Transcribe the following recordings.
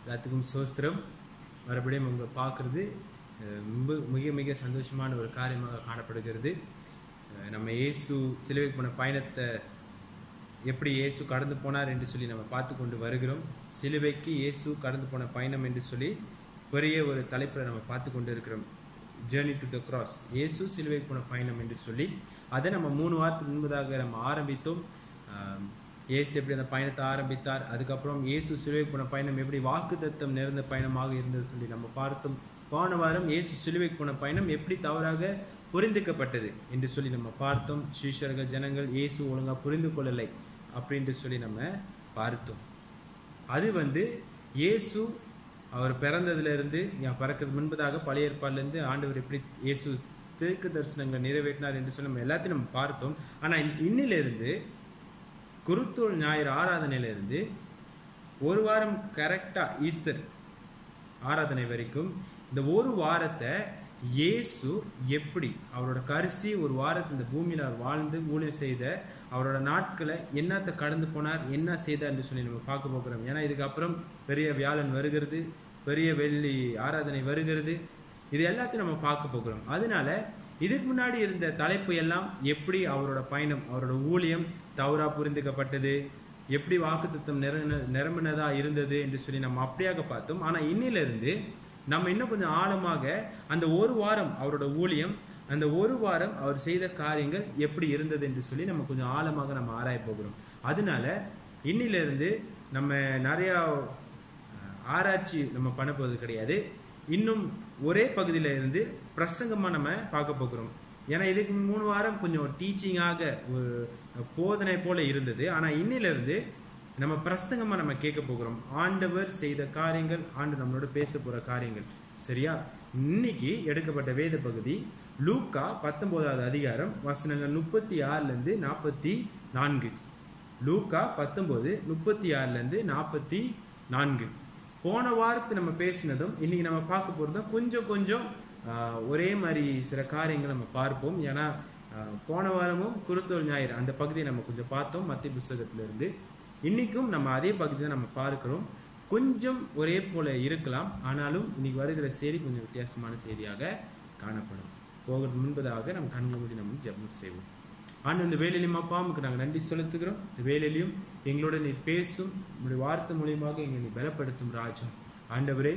எல்லாத்துக்கும் சோஸ்திரம் மறுபடியும் உங்களை பார்க்குறது ரொம்ப மிக மிக சந்தோஷமான ஒரு காரியமாக காணப்படுகிறது அஹ் நம்ம இயேசு சிலுவைக்கு போன பயணத்தை எப்படி இயேசு கடந்து போனார் என்று சொல்லி நம்ம பார்த்து கொண்டு வருகிறோம் சிலுவைக்கு இயேசு கடந்து போன பயணம் என்று சொல்லி பெரிய ஒரு தலைப்பில் நம்ம பார்த்து கொண்டு இருக்கிறோம் ஜேர்னி டு த கிராஸ் இயேசு சிலுவைக்கு போன பயணம் என்று சொல்லி அதை நம்ம மூணு வாரத்துக்கு முன்பதாக நம்ம ஆரம்பித்தோம் ஆம், இயேசு எப்படி அந்த பயணத்தை ஆரம்பித்தார் அதுக்கப்புறம் இயேசு சிலுவைக்கு போன பயணம் எப்படி வாக்குத்தத்தம் நிறைந்த பயணமாக இருந்தது சொல்லி நம்ம பார்த்தோம் போன வாரம் இயேசு சிலுவைக்கு போன பயணம் எப்படி தவறாக புரிந்துக்கப்பட்டது என்று சொல்லி நம்ம பார்த்தோம் சீஷர்கள் ஜனங்கள் இயேசு ஒழுங்கா புரிந்து கொள்ளலை அப்படின்ட்டு சொல்லி நம்ம பார்த்தோம் அது வந்து இயேசு அவர் பிறந்ததுல இருந்து என் பிறக்கிறது முன்பதாக பழைய ஏற்பாடுல இருந்து ஆண்டவர் எப்படி இயேசு தெற்கு தரிசனங்களை நிறைவேற்றினார் என்று சொல்லி நம்ம எல்லாத்தையும் நம்ம பார்த்தோம் ஆனா இன்னிலிருந்து குருத்தோல் ஞாயிறு ஆராதனையில இருந்து ஒரு வாரம் கரெக்டா ஈஸ்டர் ஆராதனை வரைக்கும் இந்த ஒரு வாரத்தை இயேசு எப்படி அவரோட கரிசி ஒரு வாரத்தை இந்த பூமியில் அவர் வாழ்ந்து ஊழியம் செய்த அவரோட நாட்களை என்னத்தை கடந்து போனார் என்ன செய்தார் என்று சொல்லி நம்ம பார்க்க போகிறோம் ஏன்னா இதுக்கப்புறம் பெரிய வியாழன் வருகிறது பெரிய வெள்ளி ஆராதனை வருகிறது இது எல்லாத்தையும் நம்ம பார்க்க போகிறோம் அதனால இதுக்கு முன்னாடி இருந்த தலைப்பு எல்லாம் எப்படி அவரோட பயணம் அவரோட ஊழியம் தவறா புரிந்துக்கப்பட்டது எப்படி வாக்குத்தத்தம் நிரம்பின நிரம்பினதா இருந்தது என்று சொல்லி நம்ம அப்படியாக பார்த்தோம் ஆனா இன்னிலிருந்து நம்ம இன்னும் கொஞ்சம் ஆழமாக அந்த ஒரு வாரம் அவரோட ஊழியம் அந்த ஒரு வாரம் அவர் செய்த காரியங்கள் எப்படி இருந்தது என்று சொல்லி நம்ம கொஞ்சம் ஆழமாக நம்ம ஆராய போகிறோம் அதனால இன்னிலிருந்து நம்ம நிறைய அஹ், ஆராய்ச்சி நம்ம பண்ண போவது கிடையாது இன்னும் ஒரே பகுதியில இருந்து பிரசங்கமா நம்ம பார்க்க போகிறோம் ஏன்னா இதுக்கு மூணு வாரம் கொஞ்சம் டீச்சிங்காக ஒரு போதனை போல இருந்தது ஆனா இன்னிலிருந்து நம்ம பிரசங்கமா நம்ம கேட்க போகிறோம் ஆண்டவர் செய்த காரியங்கள் ஆண்டு நம்மளோட பேச போற காரியங்கள் சரியா இன்னைக்கு எடுக்கப்பட்ட வேத பகுதி லூக்கா பத்தொன்பதாவது அதிகாரம் வசனங்கள் முப்பத்தி ஆறுல இருந்து நாற்பத்தி நான்கு லூக்கா பத்தொன்பது முப்பத்தி ஆறுல இருந்து நாற்பத்தி நான்கு போன வாரத்து நம்ம பேசினதும் இன்னைக்கு நம்ம பார்க்க போறதும் கொஞ்சம் கொஞ்சம் ஆஹ், ஒரே மாதிரி சில காரியங்கள் நம்ம பார்ப்போம் ஏன்னா ஆஹ், போன வாரமும் குருத்தோல் ஞாயிறு அந்த பகுதியை நம்ம கொஞ்சம் பார்த்தோம் மத்திய புஸ்தகத்துல இருந்து இன்னைக்கும் நம்ம அதே பகுதி தான் நம்ம பார்க்கிறோம் கொஞ்சம் ஒரே போல இருக்கலாம் ஆனாலும் இன்னைக்கு வருகிற செய்தி கொஞ்சம் வித்தியாசமான செய்தியாக காணப்படும் போகிறது முன்பதாக நம்ம கண்களை மூடி நம்ம ஜெபம் செய்வோம் ஆண்டு இந்த வேலையிலும் அப்பா உமக்கு நாங்கள் நன்றி செலுத்துகிறோம் இந்த வேலையிலையும் எங்களோட நீர் பேசும் உங்களுடைய வார்த்தை மூலியமாக எங்களை நீ பலப்படுத்தும் ராஜா ஆண்டவரே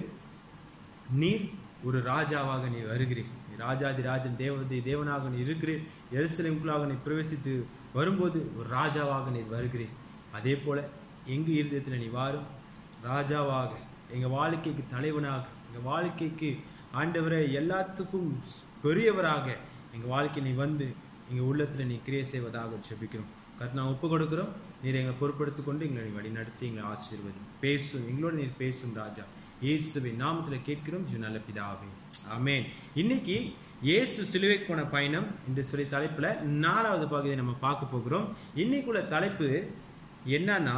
நீர் ஒரு ராஜாவாக நீ வருகிறீர் நீ ராஜாதி ராஜன் தேவதி தேவனாக நீ இருக்கிறீர் எருசலேமுக்குள்ளாக நீ பிரவேசித்து வரும்போது ஒரு ராஜாவாக நீர் வருகிறீர் அதே போல எங்க இருதயத்தில் நீ வாரும் ராஜாவாக எங்க வாழ்க்கைக்கு தலைவனாக எங்க வாழ்க்கைக்கு ஆண்டவரை எல்லாத்துக்கும் பெரியவராக எங்க வாழ்க்கை நீ வந்து எங்க உள்ளத்துல நீ கிரியை செய்வதாக ஜெபிக்கிறோம் கர்த்தா நான் ஒப்பு கொடுக்கிறோம் நீர் எங்களை பொறுப்படுத்திக் கொண்டு எங்களை நீ வழி நடத்தி எங்களை ஆசீர்வதி பேசும் எங்களோட நீர் பேசும் ராஜா இயேசுவின் நாமத்துல கேட்கிறோம் ஜு நல்ல பிதாவே ஆமென் இன்னைக்கு இயேசு சிலுவைக்கு போன பயணம் என்று சொல்லி தலைப்புல நாலாவது பகுதியை நம்ம பார்க்க போகிறோம் இன்னைக்குள்ள தலைப்பு என்னன்னா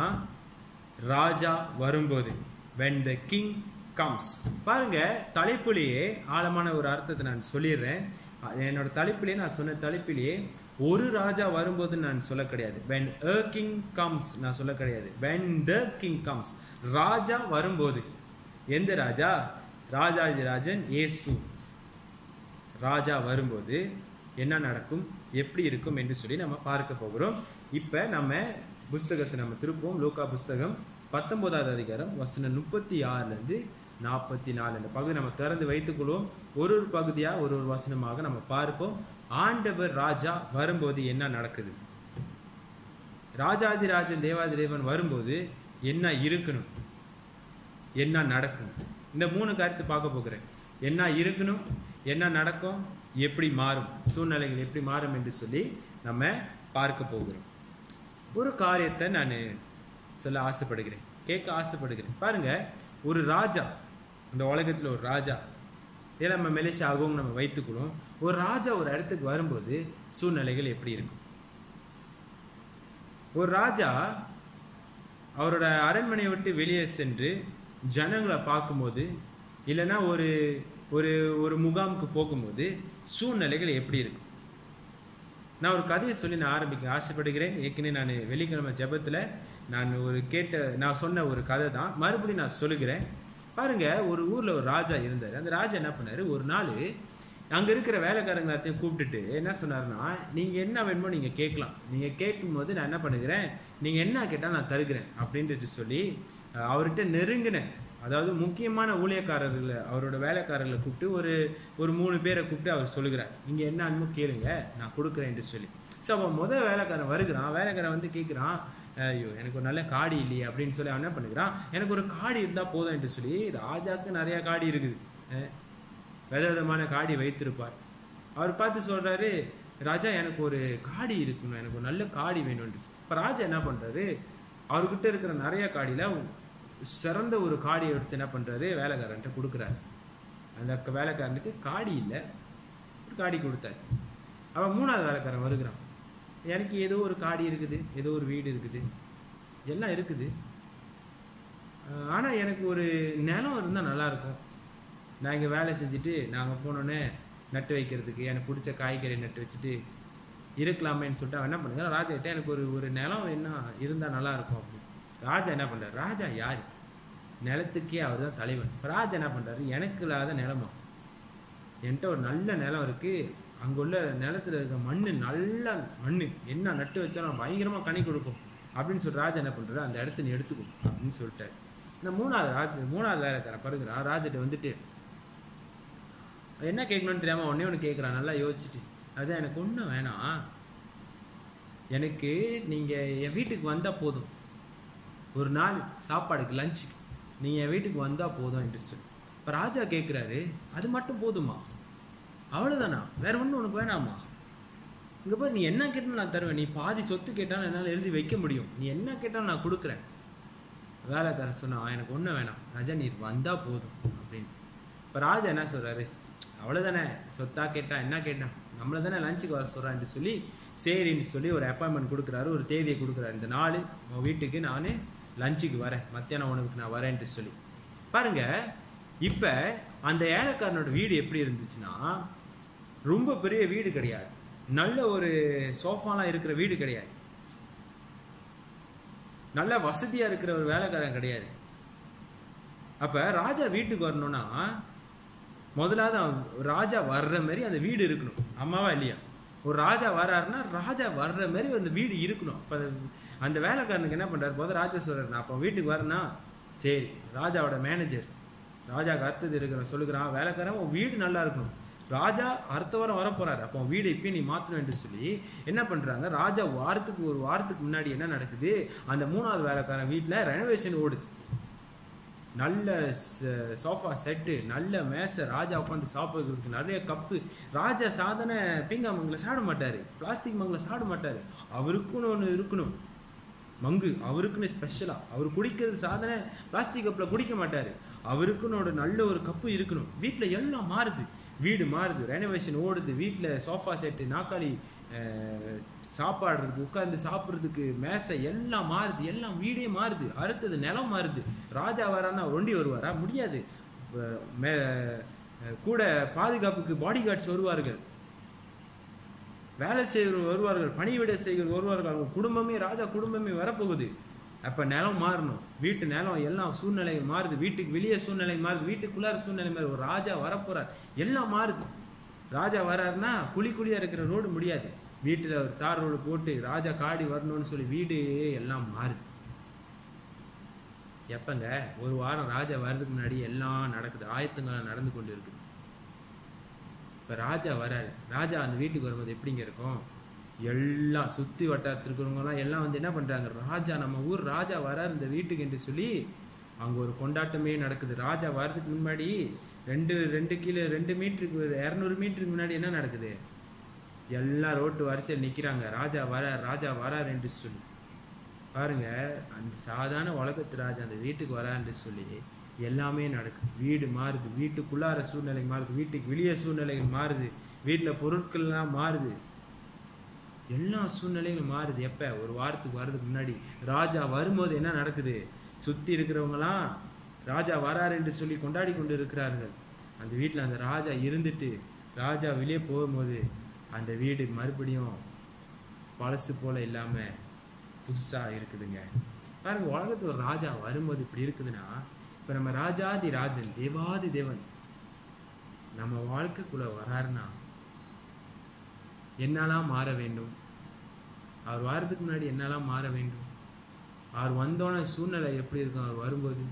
ராஜா வரும்போது when the king comes பாருங்க தலைப்புலேயே ஆழமான ஒரு அர்த்தத்தை நான் சொல்லிடுறேன் அஹ் என்னோட தலைப்பிலேயே நான் சொன்ன தலைப்பிலேயே ஒரு ராஜா வரும்போது நான் சொல்ல கிடையாது when a king comes நான் சொல்ல கிடையாது when the king comes ராஜா வரும்போது எந்த ராஜா ராஜாஜி ராஜன் இயேசு ராஜா வரும்போது என்ன நடக்கும் எப்படி இருக்கும் என்று சொல்லி நம்ம பார்க்க போகிறோம் இப்போ நம்ம புஸ்தகத்தை நம்ம திருப்போம் லூக்கா புஸ்தகம் பத்தொன்பதாவது அதிகாரம் வசனம் முப்பத்தி ஆறுலேருந்து நாற்பத்தி நாலு இந்த பகுதி நம்ம திறந்து வைத்துக்கொள்வோம் ஒரு ஒரு பகுதியாக ஒரு ஒரு வசனமாக நம்ம பார்ப்போம் ஆண்டவர் ராஜா வரும்போது என்ன நடக்குது ராஜாதி ராஜன் தேவாதி தேவன் வரும்போது என்ன இருக்கணும் என்ன நடக்கும் இந்த மூணு காரியத்தை பார்க்க போகிறேன் என்ன இருக்கணும் என்ன நடக்கும் எப்படி மாறும் சூழ்நிலைகள் எப்படி மாறும் என்று சொல்லி நம்ம பார்க்க போகிறோம் ஒரு காரியத்தை நான் சொல்ல ஆசைப்படுகிறேன் கேட்க ஆசைப்படுகிறேன் பாருங்க ஒரு ராஜா இந்த உலகத்துல ஒரு ராஜா இதை நம்ம மெலேசியாகவும் நம்ம வைத்துக்கிறோம் ஒரு ராஜா ஒரு இடத்துக்கு வரும்போது சூழ்நிலைகள் எப்படி இருக்கும் ஒரு ராஜா அவரோட அரண்மனையை விட்டு வெளியே சென்று ஜனங்களை பார்க்கும்போது இல்லைன்னா ஒரு ஒரு ஒரு முகாமுக்கு போகும்போது சூழ்நிலைகள் எப்படி இருக்கும் நான் ஒரு கதையை சொல்லி நான் ஆரம்பிக்க ஆசைப்படுகிறேன் ஏற்கனவே நான் வெள்ளிக்கிழமை ஜெபத்தில் நான் ஒரு கேட்ட நான் சொன்ன ஒரு கதை தான் மறுபடியும் நான் சொல்லுகிறேன் பாருங்க ஒரு ஊர்ல ஒரு ராஜா இருந்தாரு அந்த ராஜா என்ன பண்ணாரு ஒரு நாள் அங்க இருக்கிற வேலைக்காரங்க எல்லாத்தையும் கூப்பிட்டுட்டு என்ன சொன்னாருன்னா நீங்க என்ன வேணுமோ நீங்க கேட்கலாம் நீங்க கேட்கும் போது நான் என்ன பண்ணுகிறேன் நீங்க என்ன கேட்டா நான் தருகிறேன் அப்படின்ட்டு சொல்லி அஹ், அவர்கிட்ட நெருங்கின அதாவது முக்கியமான ஊழியக்காரர்களை அவரோட வேலைக்காரர்களை கூப்பிட்டு ஒரு ஒரு மூணு பேரை கூப்பிட்டு அவர் சொல்லுகிறார் நீங்க என்ன அன்பு கேளுங்க நான் கொடுக்குறேன்ட்டு சொல்லி ஸோ அப்போ முதல் வேலைக்காரன் வருகிறான் வேலைக்காரன் வந்து கேட்குறான் ஐயோ எனக்கு ஒரு நல்ல காடி இல்லையே அப்படின்னு சொல்லி அவன் என்ன பண்ணுகிறான் எனக்கு ஒரு காடி இருந்தால் போதும் என்று சொல்லி ராஜாக்கு நிறைய காடி இருக்குது அஹ் விதவிதமான காடி வைத்திருப்பார் அவர் பார்த்து சொல்றாரு ராஜா எனக்கு ஒரு காடி இருக்கணும் எனக்கு ஒரு நல்ல காடி வேணும்னு இப்போ ராஜா என்ன பண்றாரு அவர்கிட்ட இருக்கிற நிறைய காடியில சிறந்த ஒரு காடியை எடுத்து என்ன பண்றாரு வேலைக்காரன்ட்ட கொடுக்குறாரு அந்த க- வேலைக்காரனுக்கு காடி இல்லை ஒரு காடி கொடுத்தாரு அவன் மூணாவது வேலைக்காரன் வருகிறான் எனக்கு ஏதோ ஒரு காடி இருக்குது ஏதோ ஒரு வீடு இருக்குது எல்லாம் இருக்குது அஹ் ஆனா எனக்கு ஒரு நிலம் இருந்தால் நல்லா இருக்கும் நான் இங்கே வேலை செஞ்சுட்டு நாங்கள் போனோன்னே நட்டு வைக்கிறதுக்கு எனக்கு பிடிச்ச காய்கறி நட்டு வச்சுட்டு இருக்கலாமேன்னு சொல்லிட்டு அவன் என்ன பண்ணுங்க ராஜா கிட்ட எனக்கு ஒரு ஒரு நிலம் என்ன இருந்தால் நல்லா இருக்கும் அப்படின்னு ராஜா என்ன பண்றாரு ராஜா யார் நிலத்துக்கே அவர் தான் தலைவன் இப்ப ராஜா என்ன பண்றாரு எனக்கு இல்லாத நிலமா என்கிட்ட ஒரு நல்ல நிலம் இருக்கு அங்குள்ள நிலத்துல இருக்க மண்ணு நல்ல மண்ணு என்ன நட்டு வச்சாலும் பயங்கரமா கனி கொடுக்கும் அப்படின்னு சொல்லி ராஜா என்ன பண்றாரு அந்த இடத்த நீ எடுத்துக்கும் அப்படின்னு சொல்லிட்டாரு இந்த மூணாவது ராஜ மூணாவது வேலைக்காரன் பருகிறா ராஜாட்ட வந்துட்டு என்ன கேட்கணும்னு தெரியாம ஒண்ணே ஒன்று கேட்குறான் நல்லா யோசிச்சுட்டு ராஜா எனக்கு ஒன்றும் வேணாம் எனக்கு நீங்க என் வீட்டுக்கு வந்தா போதும் ஒரு நாள் சாப்பாடுக்கு லஞ்சுக்கு நீங்க என் வீட்டுக்கு வந்தா போதும் என்று சொல்லி இப்போ ராஜா கேட்குறாரு அது மட்டும் போதுமா அவ்வளவுதானா வேற ஒண்ணும் உனக்கு வேணாமா இங்க பாரு நீ என்ன கேட்டாலும் நான் தருவேன் நீ பாதி சொத்து கேட்டாலும் என்னால் எழுதி வைக்க முடியும் நீ என்ன கேட்டாலும் நான் கொடுக்குறேன் வேலைக்காரன் சொன்னா எனக்கு ஒன்றும் வேணாம் ராஜா நீ வந்தா போதும் அப்படின்னு இப்போ ராஜா என்ன சொல்றாரு அவ்வளவுதானே சொத்தா கேட்டா என்ன கேட்டான் நம்மள தானே லஞ்சுக்கு வர சொல்றான்னு சொல்லி சரின்னு சொல்லி ஒரு அப்பாயின்மெண்ட் கொடுக்குறாரு ஒரு தேதியை கொடுக்குறாரு இந்த நாள் உன் வீட்டுக்கு நான் லஞ்சுக்கு வரேன் மத்தியானம் உனக்கு நான் வரேன்ட்டு சொல்லி பாருங்க இப்ப அந்த ஏலக்காரனோட வீடு எப்படி இருந்துச்சுன்னா ரொம்ப பெரிய வீடு கிடையாது நல்ல ஒரு சோஃபாலாம் இருக்கிற வீடு கிடையாது நல்ல வசதியா இருக்கிற ஒரு வேலைக்காரன் கிடையாது அப்ப ராஜா வீட்டுக்கு வரணும்னா முதலாவது அவன் ராஜா வர்ற மாதிரி அந்த வீடு இருக்கணும் அம்மாவா இல்லையா ஒரு ராஜா வர்றாருன்னா ராஜா வர்ற மாதிரி அந்த வீடு இருக்கணும் அப்ப அது- அந்த வேலைக்காரனுக்கு என்ன பண்றாரு போது ராஜா சொல்றாரு நான் அப்போ வீட்டுக்கு வரேன்னா சரி ராஜாவோட மேனேஜர் ராஜாக்கு அடுத்தது இருக்கிற சொல்லுகிறான் வேலைக்காரன் உன் வீடு நல்லா இருக்கணும் ராஜா அடுத்த வாரம் வர போறாரு அப்போ உன் வீடு இப்பயே நீ மாத்தணும் என்று சொல்லி என்ன பண்றாங்க ராஜா வாரத்துக்கு ஒரு வாரத்துக்கு முன்னாடி என்ன நடக்குது அந்த மூணாவது வேலைக்காரன் வீட்டுல ரெனோவேஷன் ஓடுது நல்ல சோஃபா செட்டு நல்ல மேசை ராஜா உட்காந்து சாப்பிடுறதுக்கு நிறைய கப்பு ராஜா சாதனை பீங்கா மங்கில் சாப்பிட மாட்டாரு பிளாஸ்டிக் மங்கில் சாப்பிட மாட்டாரு அவருக்குன்னு ஒன்று இருக்கணும் மங்கு அவருக்குன்னு ஸ்பெஷலா அவர் குடிக்கிறது சாதனை பிளாஸ்டிக் கப்பில் குடிக்க மாட்டாரு அவருக்குன்னு ஒரு நல்ல ஒரு கப்பு இருக்கணும் வீட்டில் எல்லாம் மாறுது வீடு மாறுது ரெனோவேஷன் ஓடுது வீட்டில் சோஃபா செட்டு நாக்காளி அஹ், சாப்பாடுறதுக்கு உட்கார்ந்து சாப்பிட்றதுக்கு மேசை எல்லாம் மாறுது எல்லாம் வீடே மாறுது அடுத்தது நிலம் மாறுது ராஜா வரான்னா ஒண்டி வருவாரா முடியாது அஹ், மே அஹ், கூட பாதுகாப்புக்கு பாடி கார்ட்ஸ் வருவார்கள் வேலை செய்கிறவர் வருவார்கள் பணிவிடை செய்கிறவர் வருவார்கள் அவங்க குடும்பமே ராஜா குடும்பமே வரப்போகுது அப்ப நிலம் மாறணும் வீட்டு நிலம் எல்லாம் சூழ்நிலை மாறுது வீட்டுக்கு வெளியே சூழ்நிலை மாறுது வீட்டுக்குள்ளார சூழ்நிலை மாறுது ஒரு ராஜா வரப்போறார் எல்லாம் மாறுது ராஜா வராருன்னா குழி குழியா இருக்கிற ரோடு முடியாது வீட்டுல ஒரு தார் ரோடு போட்டு ராஜா காடி வரணும்னு சொல்லி வீடு எல்லாம் மாறுது எப்பங்க ஒரு வாரம் ராஜா வர்றதுக்கு முன்னாடி எல்லாம் நடக்குது ஆயத்தங்கள் நடந்து கொண்டு இருக்குது இப்ப ராஜா வராரு ராஜா அந்த வீட்டுக்கு வரும்போது எப்படிங்க இருக்கும் எல்லாம் சுத்தி வட்டாரத்தில் இருக்கிறவங்கலாம் எல்லாம் வந்து என்ன பண்றாங்க ராஜா நம்ம ஊர் ராஜா வராரு இந்த வீட்டுக்கு என்று சொல்லி அங்க ஒரு கொண்டாட்டமே நடக்குது ராஜா வர்றதுக்கு முன்னாடி ரெண்டு ரெண்டு கிலோ ரெண்டு மீட்டருக்கு ஒரு இரநூறு மீட்டருக்கு முன்னாடி என்ன நடக்குது எல்லாம் ரோட்டு வரிசையில் நிக்கிறாங்க ராஜா வரார் ராஜா வரார் என்று சொல்லி பாருங்க அந்த சாதாரண உலகத்து ராஜா அந்த வீட்டுக்கு வரான்னு சொல்லி எல்லாமே நடக்குது வீடு மாறுது வீட்டுக்குள்ளார சூழ்நிலை மாறுது வீட்டுக்கு வெளியே சூழ்நிலைகள் மாறுது வீட்டுல பொருட்கள்லாம் மாறுது எல்லா சூழ்நிலைகளும் மாறுது எப்ப ஒரு வாரத்துக்கு வர்றதுக்கு முன்னாடி ராஜா வரும்போது என்ன நடக்குது சுத்தி இருக்கிறவங்கலாம் ராஜா வரார் என்று சொல்லி கொண்டாடி கொண்டு இருக்கிறார்கள் அந்த வீட்டுல அந்த ராஜா இருந்துட்டு ராஜா வெளியே போகும்போது அந்த வீடு மறுபடியும் பழசு போல இல்லாம புதுசா இருக்குதுங்க பாருங்க உலகத்துல ஒரு ராஜா வரும்போது இப்படி இருக்குதுன்னா இப்போ நம்ம ராஜாதி ராஜன் தேவாதி தேவன் நம்ம வாழ்க்கைக்குள்ள வராருன்னா என்னெல்லாம் மாற வேண்டும் அவர் வாரத்துக்கு முன்னாடி என்னெல்லாம் மாற வேண்டும் அவர் வந்தோன சூழ்நிலை எப்படி இருக்கும் அவர் வரும்போது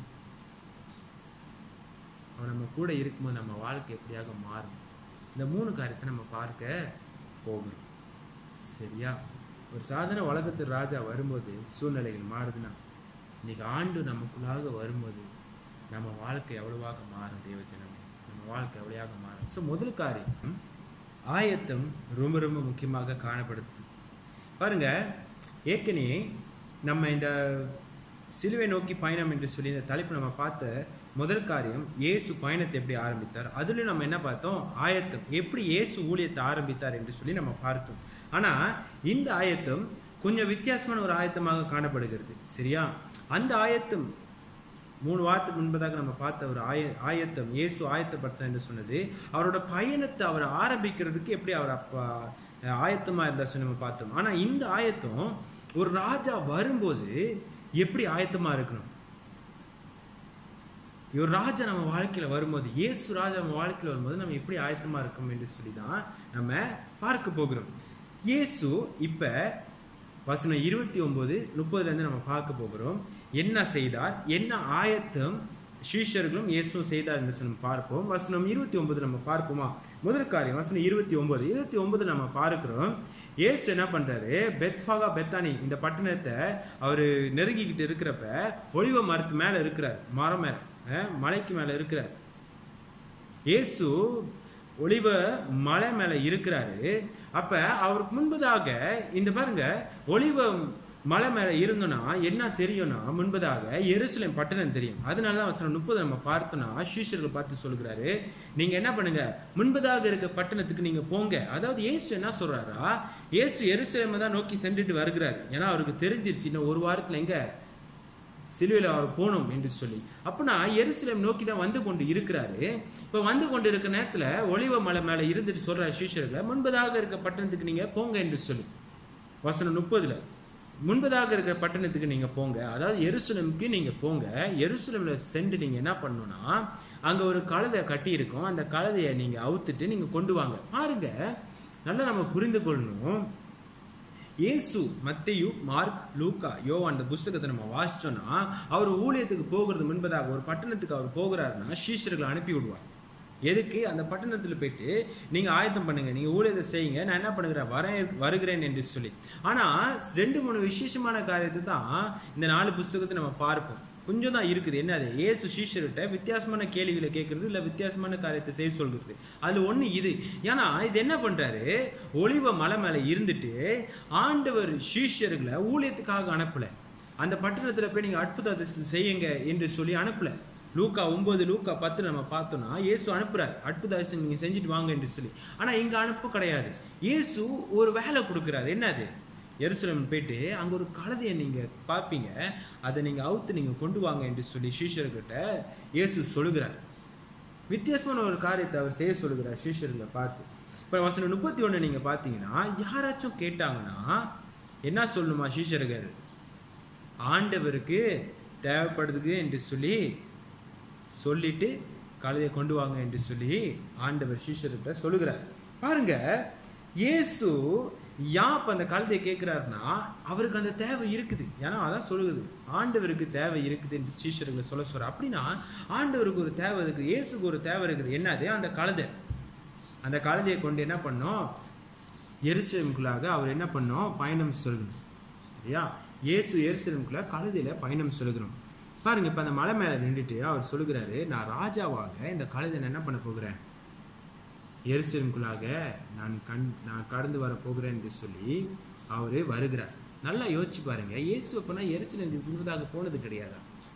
அவர் நம்ம கூட இருக்கும்போது நம்ம வாழ்க்கை எப்படியாக மாறும் இந்த மூணு காரியத்தை நம்ம பார்க்க போகிறோம் சரியா ஒரு சாதாரண உலகத்து ராஜா வரும்போது சூழ்நிலைகள் மாறுதுன்னா இன்னைக்கு ஆண்டு நமக்குள்ளாக வரும்போது நம்ம வாழ்க்கை எவ்வளவாக மாறும் தேவஜனமே நம்ம வாழ்க்கை எவ்வளவாக மாறும் ஸோ முதல் காரியம் ஆயத்தம் ரொம்ப ரொம்ப முக்கியமாக காணப்படுது பாருங்க ஏற்கனவே நம்ம இந்த சிலுவை நோக்கி பயணம் என்று சொல்லி இந்த தலைப்பு நம்ம பார்த்த முதல் காரியம் இயேசு பயணத்தை எப்படி ஆரம்பித்தார் அதுலயும் நம்ம என்ன பார்த்தோம் ஆயத்தம் எப்படி இயேசு ஊழியத்தை ஆரம்பித்தார் என்று சொல்லி நம்ம பார்த்தோம் ஆனா இந்த ஆயத்தம் கொஞ்சம் வித்தியாசமான ஒரு ஆயத்தமாக காணப்படுகிறது சரியா அந்த ஆயத்தம் மூணு வாரத்துக்கு முன்பதாக நம்ம பார்த்த ஒரு ஆய ஆயத்தம் இயேசு ஆயத்தப்படுத்த என்று சொன்னது அவரோட பயணத்தை அவர் ஆரம்பிக்கிறதுக்கு எப்படி அவர் அப்ப ஆயத்தமா இருந்தா சொல்லி நம்ம பார்த்தோம் ஆனா இந்த ஆயத்தம் ஒரு ராஜா வரும்போது எப்படி ஆயத்தமா இருக்கணும் ஒரு ராஜா நம்ம வாழ்க்கையில வரும்போது இயேசு ராஜா நம்ம வாழ்க்கையில வரும்போது நம்ம எப்படி ஆயத்தமா இருக்கும் என்று சொல்லி தான் நம்ம பார்க்க போகிறோம் இயேசு இப்ப வசனம் இருபத்தி ஒன்பது முப்பதுல இருந்து நம்ம பார்க்க போகிறோம் என்ன செய்தார் என்ன ஆயத்தம் சீஷர்களும் இயேசுவும் செய்தார் என்று சொல்லி நம்ம பார்ப்போம் வசனம் இருபத்தி ஒன்பது நம்ம பார்ப்போமா முதல் காரியம் வசனம் இருபத்தி ஒன்பது இருபத்தி ஒன்பது நம்ம பார்க்கிறோம் இயேசு என்ன பண்றாரு பெத்ஃபாகா பெத்தானி இந்த பட்டணத்தை அவர் நெருங்கிக்கிட்டு இருக்கிறப்ப ஒளிவ மரத்து மேல இருக்கிறார் மரம் மேல அஹ், மலைக்கு மேல இருக்கிறார் இயேசு ஒளிவ மலை மேல இருக்கிறாரு அப்ப அவருக்கு முன்பதாக இந்த பாருங்க ஒளிவ மலை மேல இருந்தோம்னா என்ன தெரியும்னா முன்பதாக எருசலேம் பட்டணம் தெரியும் அதனால தான் வசனம் முப்பது நம்ம பார்த்தோம்னா சீஷர்கள் பார்த்து சொல்கிறாரு நீங்க என்ன பண்ணுங்க முன்பதாக இருக்க பட்டணத்துக்கு நீங்க போங்க அதாவது இயேசு என்ன சொல்றாரா இயேசு எருசலேமை தான் நோக்கி சென்றுட்டு வருகிறார் ஏன்னா அவருக்கு தெரிஞ்சிருச்சு இன்னும் ஒரு வாரத்துல எங்க சிலுவையில் அவர் போகணும் என்று சொல்லி அப்பனா எருசலேம் நோக்கி தான் வந்து கொண்டு இருக்கிறாரு இப்போ வந்து கொண்டு இருக்க நேரத்துல ஒளிவ மலை மேல இருந்துட்டு சொல்ற சீஷர்களை முன்பதாக இருக்க பட்டணத்துக்கு நீங்க போங்க என்று சொல்லி வசனம் முப்பதுல முன்பதாக இருக்கிற பட்டணத்துக்கு நீங்க போங்க அதாவது எருசலேமுக்கு நீங்க போங்க எருசலேம்ல சென்று நீங்க என்ன பண்ணணும்னா அங்க ஒரு கழுதை கட்டி இருக்கும் அந்த கழுதையை நீங்க அவுத்துட்டு நீங்க கொண்டு வாங்க பாருங்க நல்லா நம்ம புரிந்து கொள்ளணும் இயேசு மத்தேயு மார்க் லூக்கா யோவா அந்த புஸ்தகத்தை நம்ம வாசிச்சோம்னா அவர் ஊழியத்துக்கு போகிறது முன்பதாக ஒரு பட்டணத்துக்கு அவர் போகிறாருன்னா சீஷர்களை அனுப்பி விடுவார் எதுக்கு அந்த பட்டணத்துல போயிட்டு நீங்க ஆயத்தம் பண்ணுங்க நீங்க ஊழியத்தை செய்யுங்க நான் என்ன பண்ணுகிறேன் வரேன் வருகிறேன் என்று சொல்லி ஆனா ரெண்டு மூணு விசேஷமான காரியத்தை தான் இந்த நாலு புஸ்தகத்தை நம்ம பார்ப்போம் கொஞ்சம் தான் இருக்குது என்ன அது ஏசு சீஷர்கிட்ட வித்தியாசமான கேள்விகளை கேட்கறது இல்ல வித்தியாசமான காரியத்தை செய்ய சொல்றது அதுல ஒண்ணு இது ஏன்னா இது என்ன பண்றாரு ஒளிவ மலை மேல இருந்துட்டு ஆண்டவர் சீஷர்களை ஊழியத்துக்காக அனுப்பல அந்த பட்டணத்துல போய் நீங்க அற்புதத்தை செய்யுங்க என்று சொல்லி அனுப்பல லூக்கா ஒன்பது லூக்கா பத்து நம்ம பார்த்தோம்னா இயேசு அனுப்புறாரு அற்புத அதிசயம் நீங்க செஞ்சுட்டு வாங்க என்று சொல்லி ஆனா இங்க அனுப்பு கிடையாது இயேசு ஒரு வேலை கொடுக்குறாரு என்னது எருசலேம் போயிட்டு அங்க ஒரு கழுதையை நீங்க பார்ப்பீங்க அதை நீங்க அவுத்து நீங்க கொண்டு வாங்க என்று சொல்லி சீஷர்கிட்ட இயேசு சொல்லுகிறார் வித்தியாசமான ஒரு காரியத்தை அவர் செய்ய சொல்லுகிறார் சீஷர்களை பார்த்து இப்போ வசனம் முப்பத்தி ஒன்று நீங்கள் பார்த்தீங்கன்னா யாராச்சும் கேட்டாங்கன்னா என்ன சொல்லணுமா சீஷர்கள் ஆண்டவருக்கு தேவைப்படுதுக்கு என்று சொல்லி சொல்லிட்டு கழுதையை கொண்டு வாங்க என்று சொல்லி ஆண்டவர் சீஷர்கிட்ட சொல்லுகிறார் பாருங்க இயேசு ஏன் அப்ப அந்த கழுதையை கேட்கிறாருன்னா அவருக்கு அந்த தேவை இருக்குது ஏன்னா அதான் சொல்லுது ஆண்டவருக்கு தேவை இருக்குது என்று சீஷர்களை சொல்ல சொல்ற அப்படின்னா ஆண்டவருக்கு ஒரு தேவை இருக்குது இயேசுக்கு ஒரு தேவை இருக்குது என்னது அந்த கழுதை அந்த கழுதையை கொண்டு என்ன பண்ணோம் எருசலேமுக்குள்ளாக அவர் என்ன பண்ணோம் பயணம் சொல்லணும் சரியா இயேசு எருசலேமுக்குள்ள கழுதையில பயணம் சொல்லுகிறோம் பாருங்க இப்ப அந்த மலை மேல நின்றுட்டு அவர் சொல்லுகிறாரு நான் ராஜாவாக இந்த கழுதை நான் என்ன பண்ண போகிறேன் எருசலேமுக்குள்ளாக நான் கண் நான் கடந்து வர போகிறேன் என்று சொல்லி அவரு வருகிறார் நல்லா யோசிச்சு பாருங்க இயேசு அப்பனா எருசலேம் முன்னதாக போனது கிடையாதா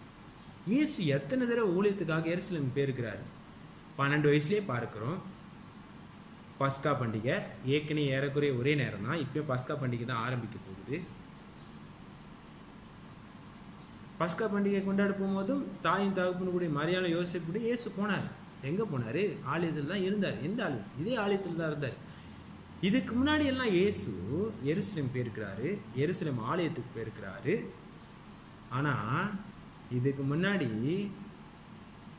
இயேசு எத்தனை தடவை ஊழியத்துக்காக எருசலேம் போயிருக்கிறாரு பன்னெண்டு வயசுலயே பார்க்கிறோம் பஸ்கா பண்டிகை ஏற்கனவே ஏறக்குறைய ஒரே நேரம் தான் இப்போ பஸ்கா பண்டிகை தான் ஆரம்பிக்க போகுது பஸ்கா பண்டிகை கொண்டாட போகும்போதும் தாயும் தகப்பனு கூட மரியாதை யோசிப்பு கூட இயேசு போனார் எங்க போனாரு ஆலயத்தில் தான் இருந்தார் எந்த ஆலயம் இதே ஆலயத்தில் தான் இருந்தார் இதுக்கு முன்னாடி எல்லாம் இயேசு எருசலேம் போயிருக்கிறாரு எருசலேம் ஆலயத்துக்கு போயிருக்கிறாரு ஆனா இதுக்கு முன்னாடி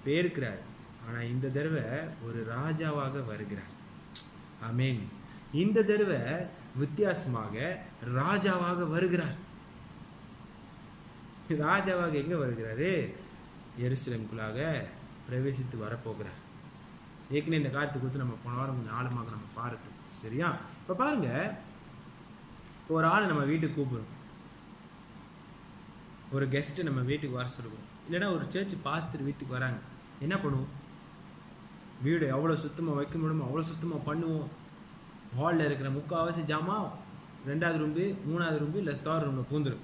பேருக்கிறார் ஆனா இந்த தடவை ஒரு ராஜாவாக வருகிறார் ஆமென் இந்த தடவை வித்தியாசமாக ராஜாவாக வருகிறார் ராஜாவாக எங்க வருகிறாரு எருசலேமுக்குள்ளாக பிரவேசித்து வரப்போகிறார் ஏற்கனவே இந்த காரியத்தை குறித்து நம்ம போன வாரம் கொஞ்சம் ஆழமாக நம்ம பார்த்தோம் சரியா இப்போ பாருங்க இப்போ ஒரு ஆளை நம்ம வீட்டுக்கு கூப்பிடுறோம் ஒரு கெஸ்ட்டு நம்ம வீட்டுக்கு வர சொல்லுவோம் இல்லைன்னா ஒரு சர்ச் பாஸ்டர் வீட்டுக்கு வராங்க என்ன பண்ணுவோம் வீடு எவ்வளோ சுத்தமாக வைக்க முடியுமோ அவ்வளோ சுத்தமாக பண்ணுவோம் ஹாலில் இருக்கிற முக்கால்வாசி ஜாமான் ரெண்டாவது ரூம்பு மூணாவது ரூம்பு இல்லை தேர்ட் ரூமில் பூந்துடும்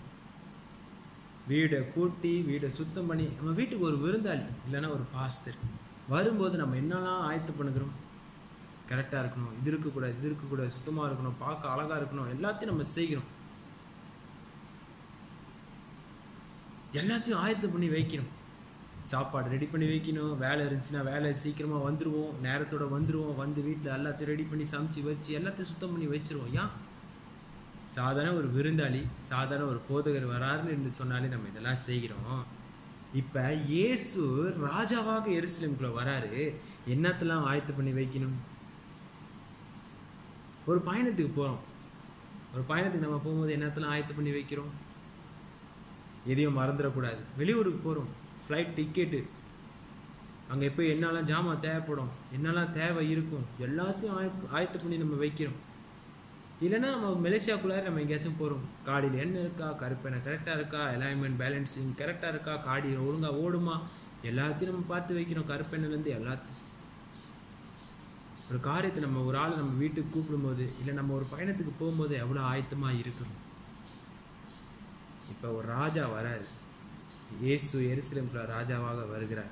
வீடை கூட்டி வீடை சுத்தம் பண்ணி நம்ம வீட்டுக்கு ஒரு விருந்தாளி இல்லைன்னா ஒரு பாஸ்தர் வரும்போது நம்ம என்னெல்லாம் ஆயத்து பண்ணுகிறோம் கரெக்டாக இருக்கணும் இது இருக்கக்கூடாது இது இருக்கக்கூடாது சுத்தமாக இருக்கணும் பார்க்க அழகாக இருக்கணும் எல்லாத்தையும் நம்ம செய்கிறோம் எல்லாத்தையும் ஆயத்து பண்ணி வைக்கணும் சாப்பாடு ரெடி பண்ணி வைக்கணும் வேலை இருந்துச்சுன்னா வேலை சீக்கிரமாக வந்துடுவோம் நேரத்தோட வந்துடுவோம் வந்து வீட்டில் எல்லாத்தையும் ரெடி பண்ணி சமைச்சு வச்சு எல்லாத்தையும் சுத்தம் பண்ணி வச்சிருவோம் ஏன் சாதாரண ஒரு விருந்தாளி சாதாரண ஒரு போதகர் வராருன்னு என்று சொன்னாலே நம்ம இதெல்லாம் செய்கிறோம் இப்போ இயேசு ராஜாவாக எருசலேமுக்குள்ள வராரு என்னத்தெல்லாம் ஆயத்து பண்ணி வைக்கணும் ஒரு பயணத்துக்கு போகிறோம் ஒரு பயணத்துக்கு நம்ம போகும்போது என்னத்தெல்லாம் ஆயத்து பண்ணி வைக்கிறோம் எதையும் மறந்துடக்கூடாது வெளியூருக்கு போகிறோம் ஃப்ளைட் டிக்கெட்டு அங்கே போய் என்னெல்லாம் ஜாமான் தேவைப்படும் என்னெல்லாம் தேவை இருக்கும் எல்லாத்தையும் ஆய ஆயத்து பண்ணி நம்ம வைக்கிறோம் இல்லைன்னா நம்ம மலேசியாக்குள்ளார நம்ம எங்கேயாச்சும் போகிறோம் காடியில் என்ன இருக்கா கருப்பெண்ணை கரெக்டாக இருக்கா அலைன்மெண்ட் பேலன்சிங் கரெக்டாக இருக்கா காடி ஒழுங்காக ஓடுமா எல்லாத்தையும் நம்ம பார்த்து வைக்கிறோம் கருப்பெண்ணிலேருந்து எல்லாத்தையும் ஒரு காரியத்தை நம்ம ஒரு ஆள் நம்ம வீட்டுக்கு கூப்பிடும்போது இல்லை நம்ம ஒரு பயணத்துக்கு போகும்போது எவ்வளோ ஆயத்தமாக இருக்கிறோம் இப்போ ஒரு ராஜா வராரு இயேசு எருசலேம்குள்ள ராஜாவாக வருகிறார்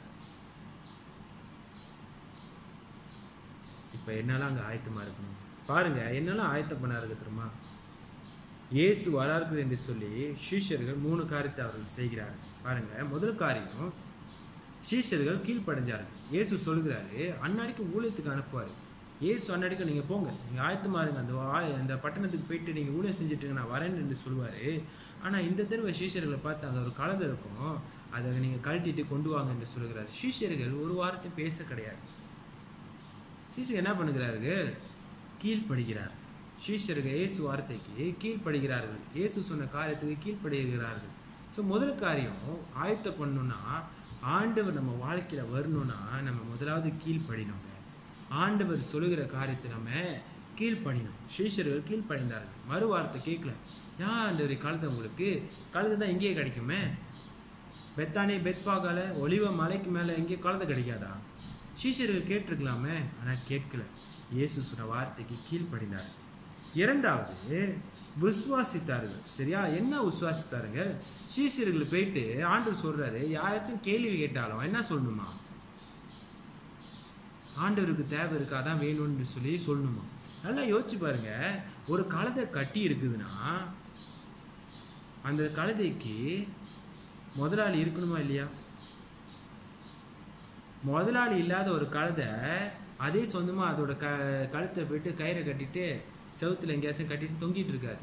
இப்போ என்னெல்லாம் அங்கே ஆயத்தமாக இருக்கணும் பாருங்க என்னெல்லாம் ஆயத்தம் பண்ண இருக்கு தெரியுமா இயேசு வரார்கள் என்று சொல்லி சீஷர்கள் மூணு காரியத்தை அவர்கள் செய்கிறார்கள் பாருங்க முதல் காரியம் சீஷர்கள் கீழ்ப்படைஞ்சார்கள் இயேசு சொல்கிறாரு அன்னாடிக்கு ஊழியத்துக்கு அனுப்புவார் இயேசு அன்னாடிக்கு நீங்கள் போங்க நீங்கள் ஆயத்தமாக இருங்க அந்த வா- அந்த பட்டணத்துக்கு போயிட்டு நீங்கள் ஊழியம் செஞ்சுட்டு நான் வரேன் என்று சொல்லுவார் ஆனால் இந்த தடவை சீஷர்களை பார்த்து அங்கே ஒரு கலந்து இருக்கும் அதை நீங்கள் கழட்டிட்டு கொண்டு வாங்க என்று சொல்கிறார் சீஷர்கள் ஒரு வாரத்தை பேச கிடையாது சீஷர் என்ன பண்ணுகிறார்கள் கீழ்ப்படுகிறார் சீஷர்கள் இயேசு வார்த்தைக்கு கீழ்ப்படுகிறார்கள் இயேசு சொன்ன காரியத்துக்கு கீழ்ப்படுகிறார்கள் ஸோ முதல் காரியம் ஆயத்த பண்ணணும்னா ஆண்டவர் நம்ம வாழ்க்கையில வரணும்னா நம்ம முதலாவது கீழ்ப்படினோங்க ஆண்டவர் சொல்லுகிற காரியத்தை நம்ம கீழ்ப்படினோம் சீஷர்கள் கீழ்ப்படிந்தார்கள் மறு வார்த்தை கேட்கல ஏன் ஆண்டவர் கழுதை உங்களுக்கு கழுதை தான் இங்கேயே கிடைக்குமே பெத்தானே பெத்வாகால ஒலிவ மலைக்கு மேலே எங்கேயும் கழுதை கிடைக்காதா சீஷர்கள் கேட்டிருக்கலாமே ஆனால் கேட்கல இயேசு சொன்ன வார்த்தைக்கு கீழ்ப்படிந்தார் இரண்டாவது விசுவாசித்தார்கள் சரியா என்ன விசுவாசித்தாருங்க சீஷர்கள் போயிட்டு ஆண்டவர் சொல்றாரு யாராச்சும் கேள்வி கேட்டாலும் என்ன சொல்லணுமா ஆண்டவருக்கு தேவை இருக்கா அதான் வேணும்னு சொல்லி சொல்லணுமா நல்லா யோசிச்சு பாருங்க ஒரு கழுதை கட்டி இருக்குதுன்னா அந்த கழுதைக்கு முதலாளி இருக்கணுமா இல்லையா முதலாளி இல்லாத ஒரு கழுதை அதே சொந்தமா அதோட க கழுத்தை போயிட்டு கயிறை கட்டிட்டு செவுத்துல எங்கேயாச்சும் கட்டிட்டு தொங்கிட்டு இருக்காது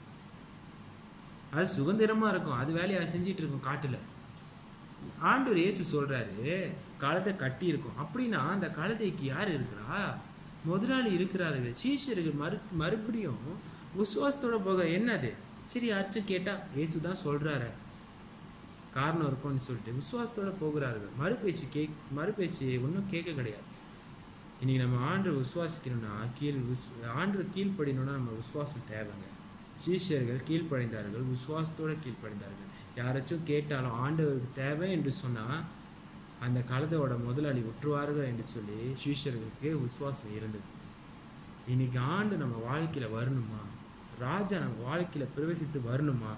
அது சுதந்திரமா இருக்கும் அது வேலையை அது செஞ்சிட்டு இருக்கும் காட்டுல ஆண்டவர் இயேசு சொல்றாரு கழுதை கட்டி இருக்கும் அப்படின்னா அந்த கழுதைக்கு யார் இருக்கிறா முதலாளி இருக்கிறார்கள் சீஷர்கள் மறு மறுபடியும் விசுவாசத்தோட போக என்னது சரி யாராச்சும் கேட்டா இயேசு தான் சொல்றாரு காரணம் இருக்கும்னு சொல்லிட்டு விசுவாசத்தோட போகிறார்கள் மறுபேச்சு கேக் மறுபேச்சு ஒன்றும் கேட்க கிடையாது இன்னைக்கு நம்ம ஆண்டு விசுவாசிக்கணும்னா கீழ் விஸ் ஆண்டு கீழ்ப்படினோம்னா நம்ம விசுவாசம் தேவைங்க சீஷர்கள் கீழ்ப்படைந்தார்கள் விசுவாசத்தோட கீழ்ப்படைந்தார்கள் யாராச்சும் கேட்டாலும் ஆண்டவருக்கு தேவை என்று சொன்னால் அந்த கழுதையோட முதலாளி விட்டுருவார்கள் என்று சொல்லி சீஷர்களுக்கு விசுவாசம் இருந்தது இன்னைக்கு ஆண்டு நம்ம வாழ்க்கையில வரணுமா ராஜா நம்ம வாழ்க்கையில பிரவேசித்து வரணுமா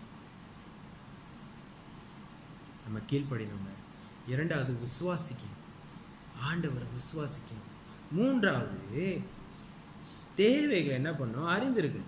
நம்ம கீழ்ப்படினோங்க இரண்டாவது விசுவாசிக்கணும் ஆண்டவரை விசுவாசிக்கணும் மூன்றாவது தேவைகளை என்ன பண்ணணும் அறிந்திருக்கணும்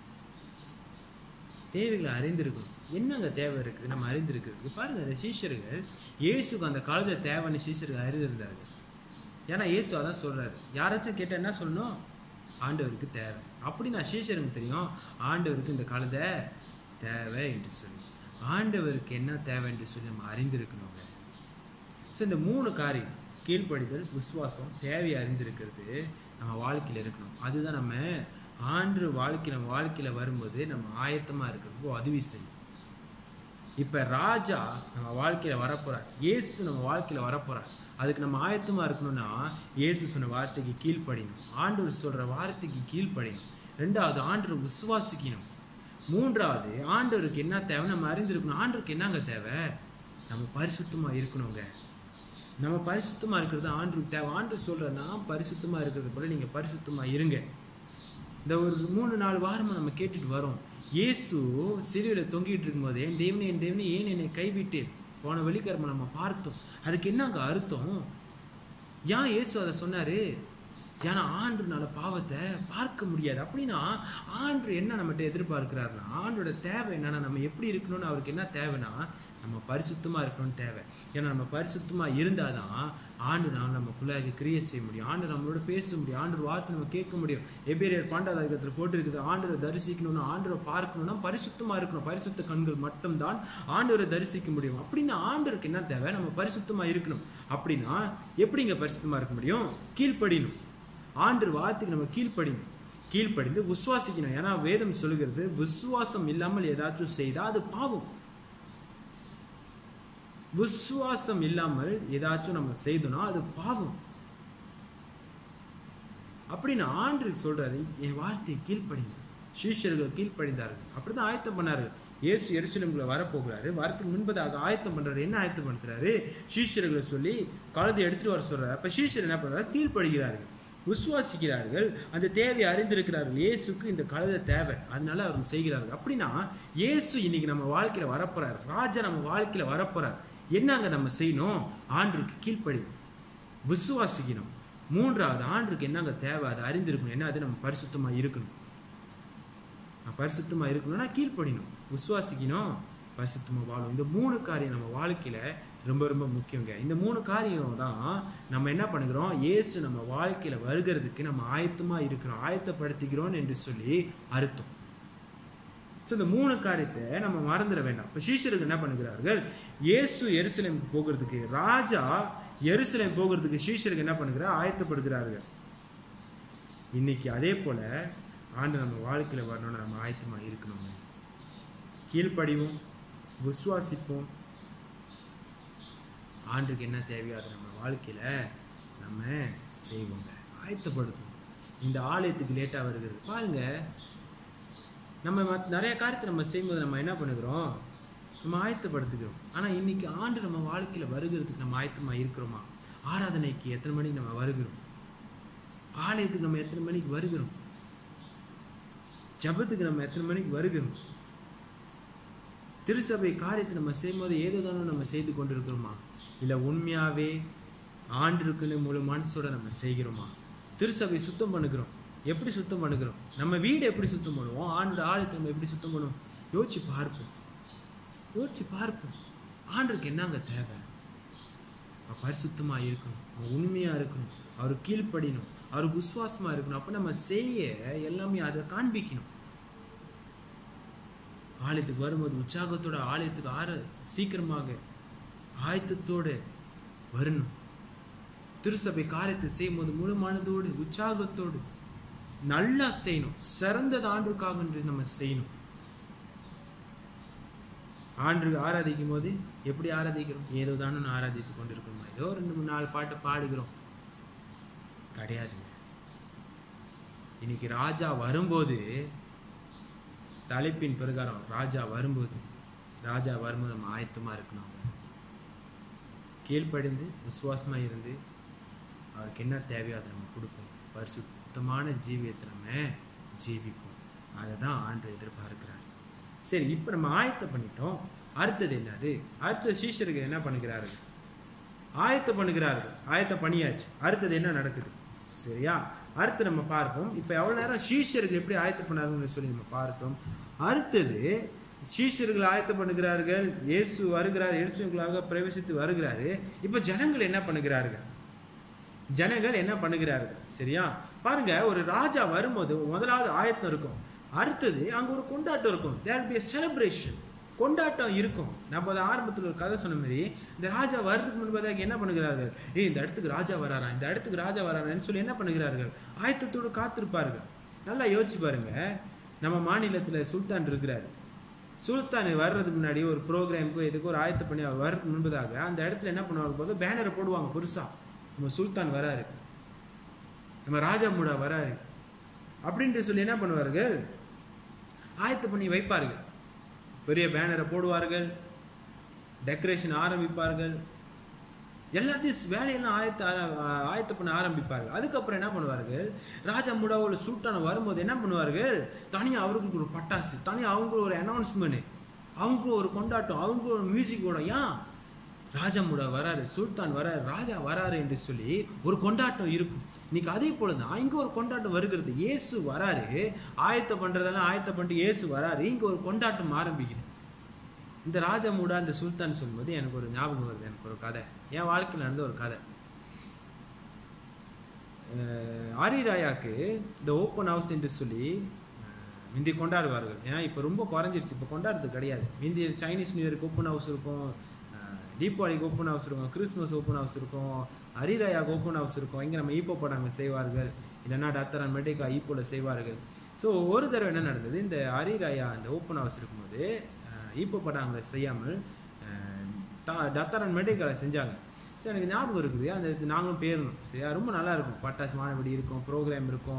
தேவைகளை அறிந்திருக்கணும் என்னங்க தேவை இருக்குது நம்ம அறிந்திருக்கிறது பாருங்க அந்த சீஷர்கள் இயேசுக்கு அந்த காலத்துல தேவைன்னு சீஷர்கள் அறிந்திருந்தார்கள் ஏன்னா இயேசு அதான் சொல்றாரு யாராச்சும் கேட்டால் என்ன சொல்லணும் ஆண்டவருக்கு தேவை அப்படி நான் சீஷருக்கு தெரியும் ஆண்டவருக்கு இந்த காலத்தை தேவை என்று சொல்லி ஆண்டவருக்கு என்ன தேவை என்று சொல்லி நம்ம அறிந்திருக்கணுங்க ஸோ இந்த மூணு காரியம் கீழ்ப்படிதல் விசுவாசம் தேவையை அறிந்திருக்கிறது நம்ம வாழ்க்கையில் இருக்கணும் அதுதான் நம்ம ஆண்டு வாழ்க்கை நம்ம வாழ்க்கையில் வரும்போது நம்ம ஆயத்தமாக இருக்கிறதுக்கு உதவி செய்யும் இப்போ ராஜா நம்ம வாழ்க்கையில் வரப்போறார் இயேசு நம்ம வாழ்க்கையில் வரப்போறார் அதுக்கு நம்ம ஆயத்தமாக இருக்கணும்னா இயேசு சொன்ன வார்த்தைக்கு கீழ்ப்படியணும் ஆண்டவர் சொல்கிற வார்த்தைக்கு கீழ்ப்படியணும் ரெண்டாவது ஆண்டவர் விசுவாசிக்கணும் மூன்றாவது ஆண்டவருக்கு என்ன தேவை நம்ம அறிந்திருக்கணும் ஆண்டவருக்கு என்னங்க தேவை நம்ம பரிசுத்தமாக இருக்கணுங்க நம்ம பரிசுத்தமாக இருக்கிறது ஆண்டவருக்கு தேவை ஆண்டவர் சொல்கிற நான் பரிசுத்தமாக இருக்கிறது போல நீங்கள் பரிசுத்தமாக இருங்க இந்த ஒரு மூணு நாலு வாரமாக நம்ம கேட்டுட்டு வரோம் இயேசு சிலுவையில் தொங்கிட்டு இருக்கும்போது என் தேவனே என் தேவனே ஏன் என்னை கைவிட்டு போன வெளிக்கரம நம்ம பார்த்தோம் அதுக்கு என்னங்க அர்த்தம் ஏன் இயேசு அதை சொன்னாரு ஏன்னா ஆண்டுனால பாவத்தை பார்க்க முடியாது அப்படின்னா ஆண்டு என்ன நம்மகிட்ட எதிர்பார்க்கிறாருன்னா ஆண்டோட தேவை என்னன்னா நம்ம எப்படி இருக்கணும்னு அவருக்கு என்ன தேவைன்னா நம்ம பரிசுத்தமா இருக்கணும்னு தேவை ஏன்னா நம்ம பரிசுத்தமா இருந்தாதான் ஆண்டு நாம் நமக்குள்ளாக கிரியை செய்ய முடியும் ஆண்டு நம்மளோட பேச முடியும் ஆண்டு வார்த்தை நம்ம கேட்க முடியும் எபேரியர் பாண்டாதாரத்தில் போட்டிருக்குது ஆண்டரை தரிசிக்கணும்னா ஆண்டரை பார்க்கணும்னா பரிசுத்தமா இருக்கணும் பரிசுத்த கண்கள் மட்டும்தான் ஆண்டவரை தரிசிக்க முடியும் அப்படின்னா ஆண்டருக்கு என்ன தேவை நம்ம பரிசுத்தமா இருக்கணும் அப்படின்னா எப்படிங்க பரிசுத்தமா இருக்க முடியும் கீழ்ப்படியணும் ஆண்டு வார்த்தைக்கு நம்ம கீழ்ப்படியணும் கீழ்ப்படிந்து விசுவாசிக்கணும் ஏன்னா வேதம் சொல்லுகிறது விசுவாசம் இல்லாமல் ஏதாச்சும் செய்தா அது பாவம் விசுவாசம் இல்லாமல் ஏதாச்சும் நம்ம செய்தோம்னா அது பாவம் அப்படின்னு ஆண்டு சொல்றாரு என் வார்த்தையை கீழ்ப்படிங்க சீஷர்கள் கீழ்ப்படிந்தார்கள் அப்படிதான் ஆயத்தம் பண்ணாரு இயேசு எருசலேமுக்குள்ள வரப்போகிறாரு வரத்துக்கு முன்பதாக ஆயத்தம் பண்றாரு என்ன ஆயத்தம் படுத்துறாரு சீஷர்களை சொல்லி கழுதை எடுத்துட்டு வர சொல்றாரு அப்ப சீஷர் என்ன பண்றாரு கீழ்ப்படுகிறார்கள் விசுவாசிக்கிறார்கள் அந்த தேவையை அறிந்திருக்கிறார்கள் இயேசுக்கு இந்த கழுதை தேவை அதனால அவங்க செய்கிறார்கள் அப்படின்னா இயேசு இன்னைக்கு நம்ம வாழ்க்கையில வரப்போறார் ராஜா நம்ம வாழ்க்கையில வரப்போறார் என்னங்க நம்ம செய்யணும் ஆண்டுக்கு கீழ்ப்படி விசுவாசிக்கணும் மூன்றாவது ஆண்டுக்கு என்னங்க தேவை அதை அறிந்திருக்கணும் என்ன அது நம்ம பரிசுத்தமா இருக்கணும் நான் பரிசுத்தமா இருக்கணும்னா கீழ்ப்படிணும் விசுவாசிக்கணும் பரிசுத்தமா வாழும் இந்த மூணு காரியம் நம்ம வாழ்க்கையில ரொம்ப ரொம்ப முக்கியங்க இந்த மூணு காரியம் தான் நம்ம என்ன பண்ணுகிறோம் இயேசு நம்ம வாழ்க்கையில வருகிறதுக்கு நம்ம ஆயத்தமா இருக்கிறோம் ஆயத்தப்படுத்திக்கிறோம் என்று சொல்லி அர்த்தம் ஸோ இந்த மூணு காரியத்தை நம்ம மறந்துட வேண்டாம் இப்போ சீஷருக்கு என்ன பண்ணுகிறார்கள் இயேசு எருசலேம் போகிறதுக்கு ராஜா எருசலேம் போகிறதுக்கு சீஷருக்கு என்ன பண்ணுகிறார் ஆயத்தப்படுகிறார்கள் இன்னைக்கு அதே போல ஆண்டு நம்ம வாழ்க்கையில வரணும்னு நம்ம ஆயத்தமா இருக்கணும் கீழ்ப்படிவோம் விசுவாசிப்போம் ஆண்டுக்கு என்ன தேவையோ அதை நம்ம வாழ்க்கையில நம்ம செய்வோங்க ஆயத்தப்படுத்தும் இந்த ஆலயத்துக்கு லேட்டா வருகிறது பாருங்க நம்ம மத்- நிறைய காரியத்தை நம்ம செய்யும்போது நம்ம என்ன பண்ணுகிறோம் நம்ம ஆயத்தப்படுத்துகிறோம் ஆனா இன்னைக்கு ஆண்டு நம்ம வாழ்க்கையில வருகிறதுக்கு நம்ம ஆயத்தமா இருக்கிறோமா ஆராதனைக்கு எத்தனை மணிக்கு நம்ம வருகிறோம் ஆலயத்துக்கு நம்ம எத்தனை மணிக்கு வருகிறோம் ஜெபத்துக்கு நம்ம எத்தனை மணிக்கு வருகிறோம் திருச்சபை காரியத்தை நம்ம செய்யும்போது ஏதோ தானோ நம்ம செய்து கொண்டிருக்கிறோமா இல்ல உண்மையாவே ஆண்டிற்குன்னு முழு மனசோட நம்ம செய்கிறோமா திருச்சபை சுத்தம் பண்ணுகிறோம் எப்படி சுத்தம் பண்ணுகிறோம் நம்ம வீடு எப்படி சுத்தம் பண்ணுவோம் ஆண்டு ஆலயத்தை நம்ம எப்படி சுத்தம் பண்ணுவோம் யோசிச்சு பார்ப்போம் யோசிச்சு பார்ப்போம் ஆண்டுக்கு என்னங்க தேவை அவர் பரிசுத்தமா இருக்கணும் அவர் உண்மையா இருக்கணும் அவர் கீழ்ப்படியணும் அவர் விசுவாசமா இருக்கணும் அப்ப நம்ம செய்ய எல்லாமே அதை காண்பிக்கணும் ஆலயத்துக்கு வரும்போது உற்சாகத்தோட ஆலயத்துக்கு ஆற சீக்கிரமாக ஆயத்தத்தோடு வரணும் திருசபை காரியத்தை செய்யும்போது முழு மனதோடு உற்சாகத்தோடு நல்லா செய்யணும் சிறந்தது ஆண்டுக்காக என்று நம்ம செய்யணும் ஆண்டு ஆராதிக்கும் போது எப்படி ஆராதிக்கிறோம் ஏதோ தானே ஆராதித்து கொண்டிருக்கிறோம் ஏதோ ரெண்டு மூணு நாலு பாட்டு பாடுகிறோம் கிடையாதுங்க இன்னைக்கு ராஜா வரும்போது தலைப்பின் பிரகாரம் ராஜா வரும்போது ராஜா வரும்போது நம்ம ஆயத்தமா இருக்கணும் கீழ்ப்படிந்து விசுவாசமா இருந்து அவருக்கு என்ன தேவையோ அதை நம்ம கொடுப்போம் பரிசுத்தமான ஜீவியத்தை நம்ம ஜீவிப்போம் அதை தான் ஆண்டு எதிர்பார்க்கிறார் சரி இப்போ நம்ம ஆயத்தம் பண்ணிட்டோம் அடுத்தது என்னது அடுத்த சீஷர்கள் என்ன பண்ணுகிறார்கள் ஆயத்தம் பண்ணுகிறார்கள் ஆயத்தம் பண்ணியாச்சு அடுத்தது என்ன நடக்குது சரியா அடுத்து நம்ம பார்ப்போம் இப்போ எவ்வளோ நேரம் சீஷர்கள் எப்படி ஆயத்தம் பண்ணாருன்னு சொல்லி நம்ம பார்த்தோம் அடுத்தது சீஷர்கள் ஆயத்தம் பண்ணுகிறார்கள் இயேசு வருகிறார் இயேசுங்களாக பிரவேசித்து வருகிறாரு இப்போ ஜனங்கள் என்ன பண்ணுகிறார்கள் ஜனங்கள் என்ன பண்ணுகிறார்கள் சரியா பாருங்க ஒரு ராஜா வரும்போது முதலாவது ஆயத்தம் இருக்கும் அடுத்தது அங்க ஒரு கொண்டாட்டம் இருக்கும் தேர் பி செலிப்ரேஷன் கொண்டாட்டம் இருக்கும் நம்ம அதை ஆரம்பத்தில் ஒரு கதை சொன்ன மாதிரி இந்த ராஜா வர்றதுக்கு முன்பதாக என்ன பண்ணுகிறார்கள் ஏய் இந்த இடத்துக்கு ராஜா வராரா இந்த இடத்துக்கு ராஜா வராரான்னு சொல்லி என்ன பண்ணுகிறார்கள் ஆயத்தத்தோடு காத்திருப்பார்கள் நல்லா யோசிச்சு பாருங்க நம்ம மாநிலத்துல சுல்தான் இருக்கிறாரு சுல்தான் வர்றதுக்கு முன்னாடி ஒரு ப்ரோக்ராமுக்கோ எதுக்கோ ஒரு ஆயத்த பண்ணி அவர் வர்றதுக்கு முன்பதாக அந்த இடத்துல என்ன பண்ணுவாங்க போது பேனரை போடுவாங்க பெருசா நம்ம சுல்தான் வராரு நம்ம ராஜா மூடா வராரு அப்படின்ட்டு சொல்லி என்ன பண்ணுவார்கள் ஆயத்த பண்ணி வைப்பார்கள் பெரிய பேனரை போடுவார்கள் டெக்கரேஷன் ஆரம்பிப்பார்கள் எல்லாத்தையும் வேலையெல்லாம் ஆயத்த ஆயத்த பண்ண ஆரம்பிப்பார்கள் அதுக்கப்புறம் என்ன பண்ணுவார்கள் ராஜா முடாவோட சூட்டான வரும்போது என்ன பண்ணுவார்கள் தனியாக அவருக்கு ஒரு பட்டாசு தனியாக அவங்க ஒரு அனௌன்ஸ்மெண்ட் அவங்க ஒரு கொண்டாட்டம் அவங்க ஒரு மியூசிக்கோட ஏன் ராஜா முடா வராரு சுல்தான் வராரு ராஜா வராரு என்று சொல்லி ஒரு கொண்டாட்டம் இருக்கும் இன்னைக்கு அதே போல தான் இங்க ஒரு கொண்டாட்டம் வருகிறது இயேசு வராரு ஆயத்தம் பண்றதெல்லாம் ஆயத்தம் பண்ணிட்டு இயேசு வராரு இங்க ஒரு கொண்டாட்டம் ஆரம்பிக்குது இந்த ராஜா மூடா இந்த சுல்தான் சொல்லும்போது எனக்கு ஒரு ஞாபகம் வருது எனக்கு ஒரு கதை என் வாழ்க்கையில் நடந்த ஒரு கதை அஹ் ஆரி ராயாக்கு இந்த ஓப்பன் ஹவுஸ் என்று சொல்லி அஹ், முந்தி கொண்டாடுவார்கள் ஏன்னா இப்போ ரொம்ப குறைஞ்சிருச்சு இப்போ கொண்டாடுறது கிடையாது முந்தி சைனீஸ் நியூ இயருக்கு ஓப்பன் ஹவுஸ் இருக்கும் அஹ், தீபாவளிக்கு ஓப்பன் ஹவுஸ் இருக்கும் கிறிஸ்மஸ் ஓப்பன் ஹவுஸ் இருக்கும் ஹரிராயாக்கு ஓப்பன் ஹவுஸ் இருக்கும் இங்கே நம்ம ஈப்போ படங்கள் செய்வார்கள் இல்லைன்னா டாக்டர் மெடிக்கா ஈப்போல செய்வார்கள் ஸோ ஒரு தடவை என்ன நடந்தது இந்த ஹரிராயா அந்த ஓப்பன் ஹவுஸ் இருக்கும்போது அஹ், ஈப்போ படங்களை செய்யாமல் டாக்டர் மெடிக்கலை செஞ்சாங்க ஸோ எனக்கு ஞாபகம் இருக்குது அந்த இது நாங்களும் போயிருந்தோம் சரியா ரொம்ப நல்லா இருக்கும் பட்டாசு மாணவடி இருக்கும் ப்ரோக்ராம் இருக்கும்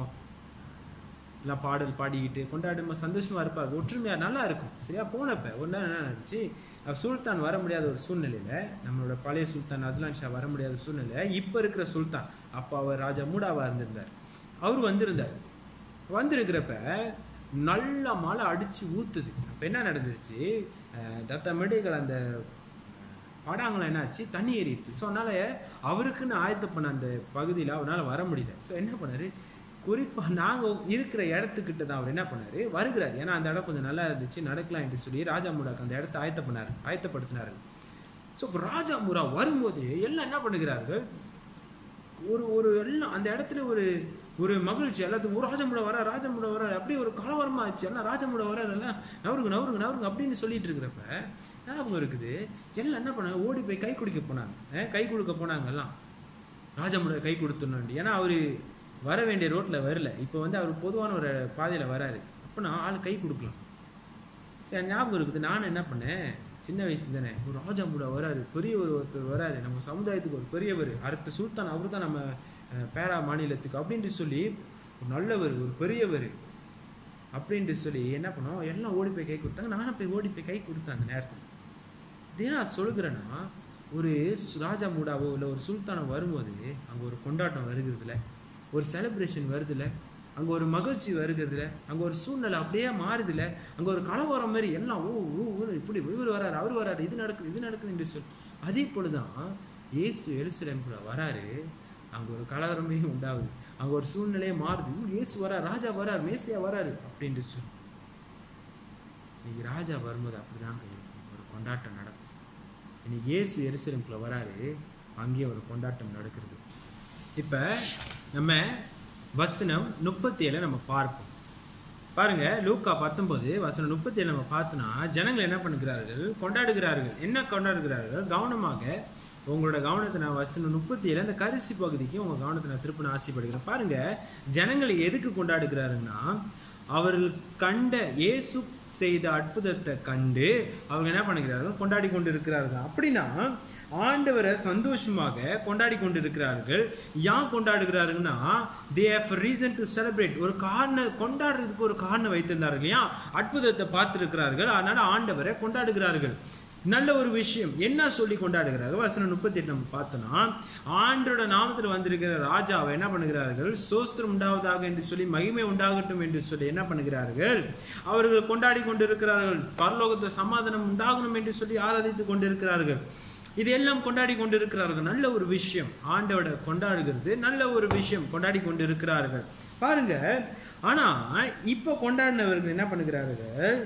எல்லாம் பாடல் பாடிக்கிட்டு கொண்டாடும் சந்தோஷமா இருப்பாங்க ஒற்றுமையா நல்லா இருக்கும் சரியா போனப்ப ஒரு நாள் என்ன நடந்துச்சு அஹ் சுல்தான் வர முடியாத ஒரு சூழ்நிலையில நம்மளோட பழைய சுல்தான் அஸ்லான் ஷா வர முடியாத சூழ்நிலை இப்ப இருக்கிற சுல்தான் அப்ப அவர் ராஜா மூடாவா இருந்திருந்தார் அவர் வந்திருந்தார் வந்திருக்கிறப்ப நல்ல மழை அடிச்சு ஊத்துது அப்ப என்ன நடந்துருச்சு அஹ் தத்தா மெடிக்கல் அந்த படாங்கலாம் என்னாச்சு தண்ணி ஏறிடுச்சு ஸோ அதனால அவருக்குன்னு ஆயத்தம் பண்ண அந்த பகுதியில் அவரால் வர முடியல ஸோ என்ன பண்ணாரு குறிப்பாக நாங்கள் இருக்கிற இடத்துக்கிட்ட தான் அவர் என்ன பண்ணாரு வருகிறார் ஏன்னா அந்த இடம் கொஞ்சம் நல்லா இருந்துச்சு நடக்கலாம் என்று சொல்லி ராஜா முடாக்கு அந்த இடத்த ஆயத்த பண்ணார் ஆயத்தப்படுத்தினாரு ஸோ இப்போ ராஜா முரா வரும்போது எல்லாம் என்ன பண்ணுகிறார்கள் ஒரு ஒரு எல்லாம் அந்த இடத்துல ஒரு ஒரு மகிழ்ச்சி எல்லாத்துக்கும் ஒரு ராஜமுட வர ராஜமுட வர அப்படியே ஒரு கலவரமா ஆச்சு எல்லாம் ராஜமுட வர எல்லாம் நவருங்க நவருங்க நவருங்க அப்படின்னு சொல்லிட்டு இருக்கிறப்ப ஞாபகம் இருக்குது எல்லாம் என்ன பண்ணாங்க ஓடி போய் கை குடிக்க போனாங்க அஹ் கை கொடுக்க போனாங்க எல்லாம் ராஜமுட கை கொடுத்துடணும் ஏன்னா அவரு வர வேண்டிய ரோட்ல வரல இப்போ வந்து அவர் பொதுவான ஒரு பாதையில வராரு அப்போ நான் ஆள் கை கொடுக்கலாம் சரி ஞாபகம் இருக்குது நானும் என்ன பண்ணேன் சின்ன வயசு தானே ஒரு ராஜா கூட வராரு பெரிய ஒரு ஒருத்தர் வராரு நம்ம சமுதாயத்துக்கு ஒரு பெரியவர் அடுத்த சுல்தான் அவர் தான் நம்ம அஹ், பேரா மாநிலத்துக்கு அப்படின்ட்டு சொல்லி ஒரு நல்லவர் ஒரு பெரியவர் அப்படின்ட்டு சொல்லி என்ன பண்ணோம் எல்லாம் ஓடி போய் கை கொடுத்தாங்க நானும் போய் ஓடி போய் கை கொடுத்தேன் அந்த நேரத்தில் இதே நான் சொல்கிறேன்னா ஒரு சு- ராஜா மூடாவோ இல்லை ஒரு சுல்தானோ வரும்போது அங்கே ஒரு கொண்டாட்டம் வருகிறதுல ஒரு செலிப்ரேஷன் வருதுல அங்கே ஒரு மகிழ்ச்சி வருகிறதுல அங்கே ஒரு சூழ்நிலை அப்படியே மாறுதுல அங்கே ஒரு கலவரம் மாதிரி எல்லாம் ஓ ஓ ஓ, இப்படி இவர் வராரு அவர் வராரு இது நடக்குது இது நடக்குது என்று சொல் அதே போல தான் இயேசு எருசலேம் கூட வராரு அங்கே ஒரு கலவரமே உண்டாகுது அங்கே ஒரு சூழ்நிலையே மாறுது "ஓ, இயேசு வரார் ராஜா வரார் மேசியா வராரு அப்படின்ட்டு சொல் இன்னைக்கு ராஜா வரும்போது அப்படிதாங்க இருக்கும் ஒரு கொண்டாட்டம் நடக்கும் இன்னைக்கு இயேசு எருசலேம்குள்ள வராரு அங்கேயே ஒரு கொண்டாட்டம் நடக்கிறது இப்ப நம்ம வசனம் முப்பத்தி ஏழு நம்ம பார்ப்போம் பாருங்க லூக்கா பத்தொன்பது வசனம் முப்பத்தி ஏழு நம்ம பார்த்தோம்னா ஜனங்கள் என்ன பண்ணுகிறார்கள் கொண்டாடுகிறார்கள் என்ன கொண்டாடுகிறார்கள் கவனமாக உங்களோட கவனத்தை நான் வசனம் முப்பத்தி ஏழு அந்த கரிசி பகுதிக்கு உங்க கவனத்தை நான் திருப்ப நான் ஆசைப்படுகிறேன் பாருங்க ஜனங்களை எதுக்கு கொண்டாடுகிறாருன்னா அவர்கள் கண்ட இயேசு செய்த அற்புதத்தை கண்டு அவங்க என்ன பண்ணுகிறார்கள் கொண்டாடி கொண்டு இருக்கிறார்கள் அப்படின்னா ஆண்டவரை சந்தோஷமாக கொண்டாடி கொண்டு இருக்கிறார்கள் ஏன் கொண்டாடுகிறாருன்னா they have reason to celebrate ஒரு காரணம் கொண்டாடுறதுக்கு ஒரு காரணம் வைத்திருந்தார்கள் ஏன் அற்புதத்தை பார்த்திருக்கிறார்கள் அதனால ஆண்டவரை கொண்டாடுகிறார்கள் நல்ல ஒரு விஷயம் என்ன சொல்லி கொண்டாடுகிறார்கள் வசனம் முப்பத்தி எட்டு நம்ம பார்த்தோம்னா ஆண்டோட நாமத்தில் வந்திருக்கிற ராஜாவை என்ன பண்ணுகிறார்கள் சோஸ்திரம் உண்டாவதாக என்று சொல்லி மகிமை உண்டாகட்டும் என்று சொல்லி என்ன பண்ணுகிறார்கள் அவர்கள் கொண்டாடி கொண்டிருக்கிறார்கள் பரலோகத்தில் சமாதானம் உண்டாகணும் என்று சொல்லி ஆராதித்துக் கொண்டிருக்கிறார்கள் இதெல்லாம் கொண்டாடி கொண்டிருக்கிறார்கள் நல்ல ஒரு விஷயம் ஆண்டோட கொண்டாடுகிறது நல்ல ஒரு விஷயம் கொண்டாடி கொண்டிருக்கிறார்கள் பாருங்க ஆனா இப்போ கொண்டாடினவர்கள் என்ன பண்ணுகிறார்கள்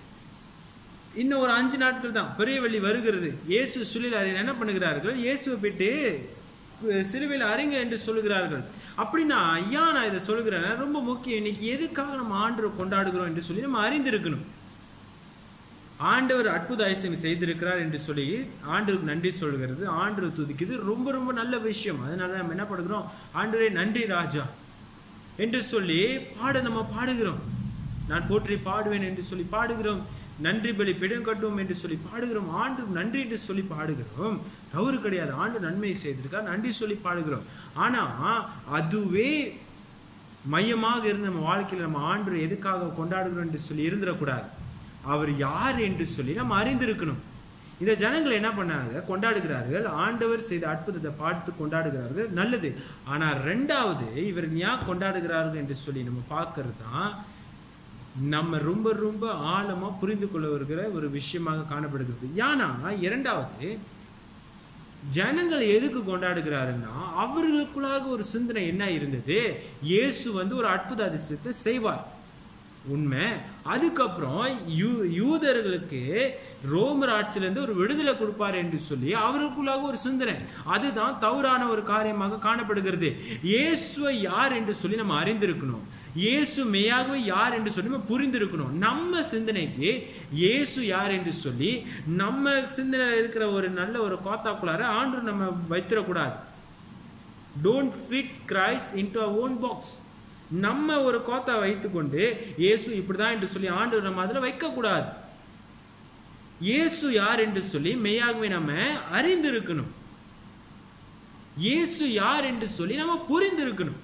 இன்னும் ஒரு அஞ்சு நாட்கள் தான் பெரிய வெள்ளி வருகிறது இயேசு சுழில் அறிஞர் என்ன பண்ணுகிறார்கள் இயேசுவை போயிட்டு அஹ், சிலுவையில் அறிங்க என்று சொல்லுகிறார்கள் அப்படின்னா ஐயா நான் இதை சொல்லுகிறேன் ரொம்ப முக்கியம் இன்னைக்கு எதுக்காக நம்ம ஆண்டரை கொண்டாடுகிறோம் என்று சொல்லி நம்ம அறிந்திருக்கணும் ஆண்டவர் அற்புத அதிசயம் செய்திருக்கிறார் என்று சொல்லி ஆண்டவருக்கு நன்றி சொல்கிறது ஆண்டவர் துதிக்குது ரொம்ப ரொம்ப நல்ல விஷயம் அதனால நம்ம என்ன பண்ணுகிறோம் ஆண்டவரே நன்றி ராஜா என்று சொல்லி பாட நம்ம பாடுகிறோம் நான் போற்றி பாடுவேன் என்று சொல்லி பாடுகிறோம் நன்றி பலி பிடங்கட்டும் என்று சொல்லி பாடுகிறோம் ஆண்டு நன்றி என்று சொல்லி பாடுகிறோம் தவறு கிடையாது ஆண்டு நன்மை செய்திருக்கார் நன்றி சொல்லி பாடுகிறோம் ஆனா அதுவே மையமாக இருந்து நம்ம வாழ்க்கையில் நம்ம ஆண்டு எதுக்காக கொண்டாடுகிறோம் என்று சொல்லி இருந்துடக்கூடாது அவர் யார் என்று சொல்லி நம்ம அறிந்திருக்கணும் இந்த ஜனங்கள் என்ன பண்ணாங்க கொண்டாடுகிறார்கள் ஆண்டவர் செய்த அற்புதத்தை பார்த்து கொண்டாடுகிறார்கள் நல்லது ஆனா ரெண்டாவது இவர் ஏன் கொண்டாடுகிறார்கள் என்று சொல்லி நம்ம பார்க்கறது தான் நம்ம ரொம்ப ரொம்ப ஆழமா புரிந்து கொள்ள வருகிற ஒரு விஷயமாக காணப்படுகிறது ஏன்னா இரண்டாவது ஜனங்கள் எதுக்கு கொண்டாடுகிறாருன்னா அவர்களுக்குள்ளாக ஒரு சிந்தனை என்ன இருந்தது இயேசு வந்து ஒரு அற்புத அதிசயத்தை செய்வார் உண்மை அதுக்கப்புறம் யூ யூதர்களுக்கு ரோமர் ஆட்சியிலிருந்து ஒரு விடுதலை கொடுப்பார் என்று சொல்லி அவருக்குள்ளாக ஒரு சிந்தனை அதுதான் தவறான ஒரு காரியமாக காணப்படுகிறது இயேசுவை யார் என்று சொல்லி நம்ம அறிந்திருக்கணும் இயேசு மெய்யாகவே யார் என்று சொல்லி நம்ம புரிந்திருக்கணும் நம்ம சிந்தனைக்கு இயேசு யார் என்று சொல்லி நம்ம சிந்தனையில் இருக்கிற ஒரு நல்ல ஒரு கோத்தாக்குள்ளார ஆண்டு நம்ம வைத்திடக்கூடாது don't fit Christ into a own box நம்ம ஒரு கோத்தா வைத்துக்கொண்டு இயேசு இப்படிதான் என்று சொல்லி ஆண்டு நம்ம அதில் வைக்கக்கூடாது இயேசு யார் என்று சொல்லி மெய்யாகவே நம்ம அறிந்திருக்கணும் இயேசு யார் என்று சொல்லி நம்ம புரிந்திருக்கணும்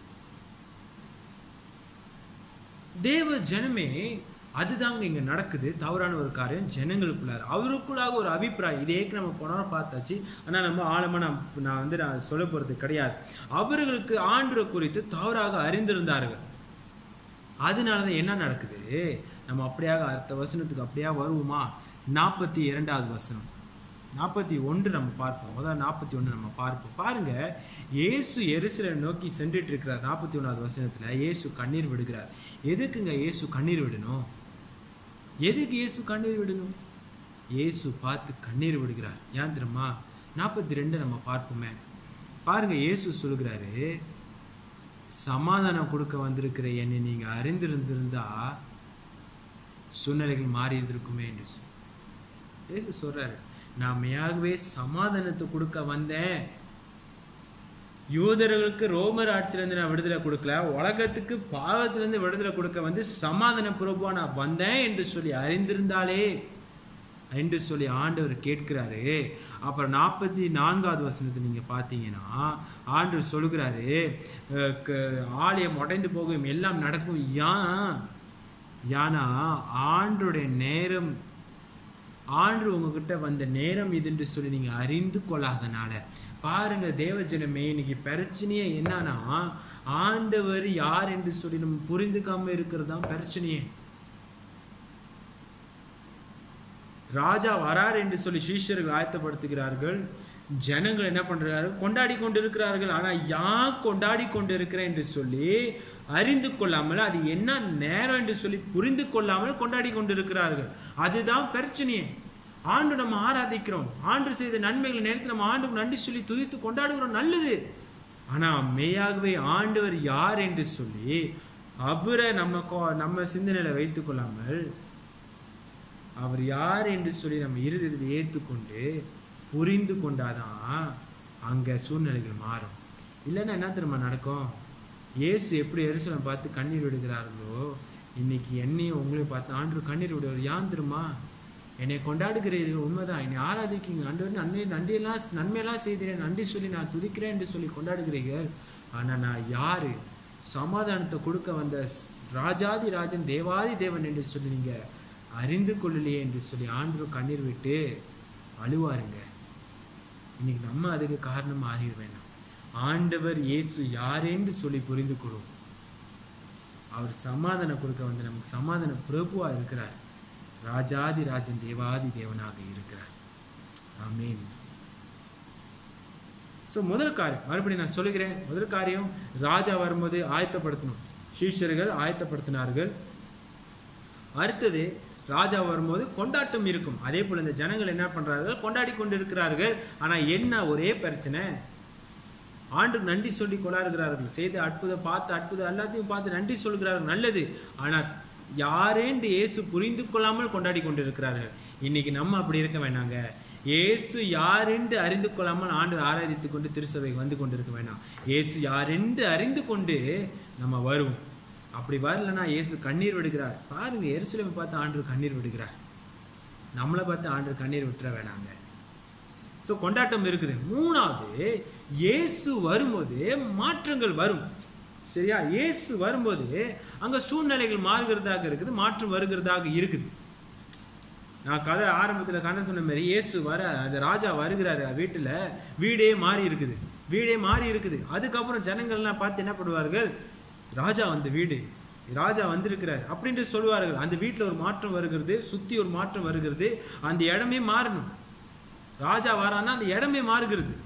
தேவ ஜனமே அதுதாங்க இங்க நடக்குது தவறான ஒரு காரியம் ஜனங்களுக்குள்ளார அவருக்குள்ளாக ஒரு அபிப்பிராயம் இதே நம்ம போனோம் பார்த்தாச்சு ஆனா நம்ம ஆழமா நான் நான் வந்து நான் சொல்ல போறது கிடையாது அவர்களுக்கு ஆண்டு குறித்து தவறாக அறிந்திருந்தார்கள் அதனாலதான் என்ன நடக்குது நம்ம அப்படியாக அடுத்த வசனத்துக்கு அப்படியே வருவோமா நாற்பத்தி இரண்டாவது வசனம் நாற்பத்தி ஒன்று நம்ம பார்ப்போம் அதான் நாற்பத்தி ஒன்று நம்ம பார்ப்போம் பாருங்க இயேசு எருசலை நோக்கி சென்றுட்டு இருக்கிறார் நாற்பத்தி ஒன்றாவது வசனத்துல இயேசு கண்ணீர் விடுகிறார் எதுக்குங்க இயேசு கண்ணீர் விடணும் எதுக்கு இயேசு கண்ணீர் விடணும் இயேசு பார்த்து கண்ணீர் விடுகிறார் ஏன் தெரியுமா நாற்பத்தி ரெண்டு நம்ம பார்ப்போமே பாருங்க இயேசு சொல்லுகிறாரு சமாதானம் கொடுக்க வந்திருக்கிற என்னை நீங்க அறிந்திருந்திருந்தா சூழ்நிலைகள் மாறி இருந்திருக்குமே என்று சொல்லி. இயேசு சொல்றாரு நான் மெய்யாகவே சமாதானத்தை கொடுக்க வந்தேன் யூதர்களுக்கு ரோமர் ஆட்சியிலிருந்து நான் விடுதலை கொடுக்கல உலகத்துக்கு பாவத்திலிருந்து விடுதலை கொடுக்க வந்து சமாதான பிரபுவா நான் வந்தேன் என்று சொல்லி அறிந்திருந்தாலே என்று சொல்லி ஆண்டவர் கேட்கிறாரு அப்புறம் நாற்பத்தி நான்காவது வசனத்தை நீங்க பார்த்தீங்கன்னா ஆண்டவர் சொல்லுகிறாரு அஹ் க- ஆலயம் உடைந்து போகும் எல்லாம் நடக்கும் ஏன் ஏன்னா ஆண்டுடைய நேரம் ஆண்டு உங்ககிட்ட வந்த நேரம் இதுன்னு சொல்லி நீங்க அறிந்து கொள்ளாதனால பாருங்க தேவஜனமே இன்னைக்கு பிரச்சனையே என்னன்னா ஆண்டவர் யார் என்று சொல்லி நம்ம புரிந்துக்காம இருக்கிறது தான் பிரச்சனையே ராஜா வரார் என்று சொல்லி சீஷர்கள் ஆயத்தப்படுத்துகிறார்கள் ஜனங்கள் என்ன பண்றார்கள் கொண்டாடி கொண்டிருக்கிறார்கள் ஆனா யான் கொண்டாடி கொண்டிருக்கிறேன் என்று சொல்லி அறிந்து கொள்ளாமல் அது என்ன நேரம் என்று சொல்லி புரிந்து கொள்ளாமல் கொண்டாடி கொண்டிருக்கிறார்கள் அதுதான் பிரச்சனையே ஆண்டு நம்ம ஆராதிக்கிறோம் ஆண்டு செய்த நன்மைகள் நேரத்தில் நம்ம ஆண்டுக்கு நன்றி சொல்லி துதித்து கொண்டாடுகிறோம் நல்லது ஆனா மெய்யாகவே ஆண்டவர் யார் என்று சொல்லி அவரை நம்ம கொ- நம்ம சிந்தனையில வைத்துக் கொள்ளாமல் அவர் யார் என்று சொல்லி நம்ம இருதயத்தில் ஏற்றுக்கொண்டு புரிந்து கொண்டாதான் அங்க சூழ்நிலைகள் மாறும் இல்லைன்னா என்ன தெரியுமா நடக்கும் இயேசு எப்படி எருசலம் பார்த்து கண்ணீர் விடுகிறார்களோ இன்னைக்கு என்னையும் உங்களையும் பார்த்து ஆண்டு கண்ணீர் விடுவார் யான் தெரியுமா என்னை கொண்டாடுகிறீர்கள் உண்மைதான் என்னை ஆராதிக்கீங்க ஆண்டு நன்மை நன்றியெல்லாம் நன்மையெல்லாம் செய்கிறேன் நன்றி சொல்லி நான் துதிக்கிறேன் என்று சொல்லி கொண்டாடுகிறீர்கள் ஆனா நான் யாரு சமாதானத்தை கொடுக்க வந்த ஸ்- ராஜாதி ராஜன் தேவாதி தேவன் என்று சொல்லி நீங்க அறிந்து கொள்ளலையே என்று சொல்லி ஆண்டு கண்ணீர் விட்டு அழுவாருங்க இன்னைக்கு நம்ம அதுக்கு காரணம் ஆகிட வேண்டாம் ஆண்டவர் இயேசு யாரேன்னு சொல்லி புரிந்து கொள்வோம் அவர் சமாதானம் கொடுக்க வந்து நமக்கு சமாதான பிரபுவா இருக்கிறார் ராஜாதி ராஜன் தேவாதி தேவனாக இருக்கிறார் ஆமென் ஸோ முதல் காரியம் மறுபடியும் நான் சொல்லுகிறேன் முதல் காரியம் ராஜா வரும்போது ஆயத்தப்படுத்தணும் சீஷர்கள் ஆயத்தப்படுத்தினார்கள் அடுத்தது ராஜா வரும்போது கொண்டாட்டம் இருக்கும் அதே போல இந்த ஜனங்கள் என்ன பண்றார்கள் கொண்டாடி கொண்டிருக்கிறார்கள் ஆனா என்ன ஒரே பிரச்சனை ஆண்டு நன்றி சொல்லி கொண்டாடுகிறார்கள் செய்த அற்புதம் பார்த்து அற்புதம் எல்லாத்தையும் பார்த்து நன்றி சொல்கிறார்கள் நல்லது ஆனா யாரேன்று இயேசு புரிந்து கொள்ளாமல் கொண்டாடி கொண்டிருக்கிறார்கள் இன்னைக்கு நம்ம அப்படி இருக்க வேணாங்க இயேசு யாரென்று அறிந்து கொள்ளாமல் ஆண்டு ஆராதித்து கொண்டு திருசபைக்கு வந்து கொண்டிருக்க வேணாம் இயேசு யாரென்று அறிந்து கொண்டு நம்ம வருவோம் அப்படி வரலன்னா இயேசு கண்ணீர் விடுகிறார் பாருங்க எருசலேமை பார்த்து ஆண்டு கண்ணீர் விடுகிறார் நம்மளை பார்த்து ஆண்டு கண்ணீர் விட்டுற வேணாங்க ஸோ கொண்டாட்டம் இருக்குது மூணாவது இயேசு வரும்போது மாற்றங்கள் வரும் சரியா இயேசு வரும்போது அங்க சூழ்நிலைகள் மாறுகிறதாக இருக்குது மாற்றம் வருகிறதாக இருக்குது நான் கதை ஆரம்பத்துல கதை சொன்ன மாதிரி இயேசு வர அந்த ராஜா வருகிறாரு வீட்டுல வீடே மாறி இருக்குது வீடே மாறி இருக்குது அதுக்கப்புறம் ஜனங்கள்லாம் பார்த்து என்ன பண்ணுவார்கள் ராஜா வந்த வீடு ராஜா வந்திருக்கிறார் அப்படின்ட்டு சொல்லுவார்கள் அந்த வீட்டுல ஒரு மாற்றம் வருகிறது சுத்தி ஒரு மாற்றம் வருகிறது அந்த இடமே மாறணும் ராஜா வரான்னா அந்த இடமே மாறுகிறது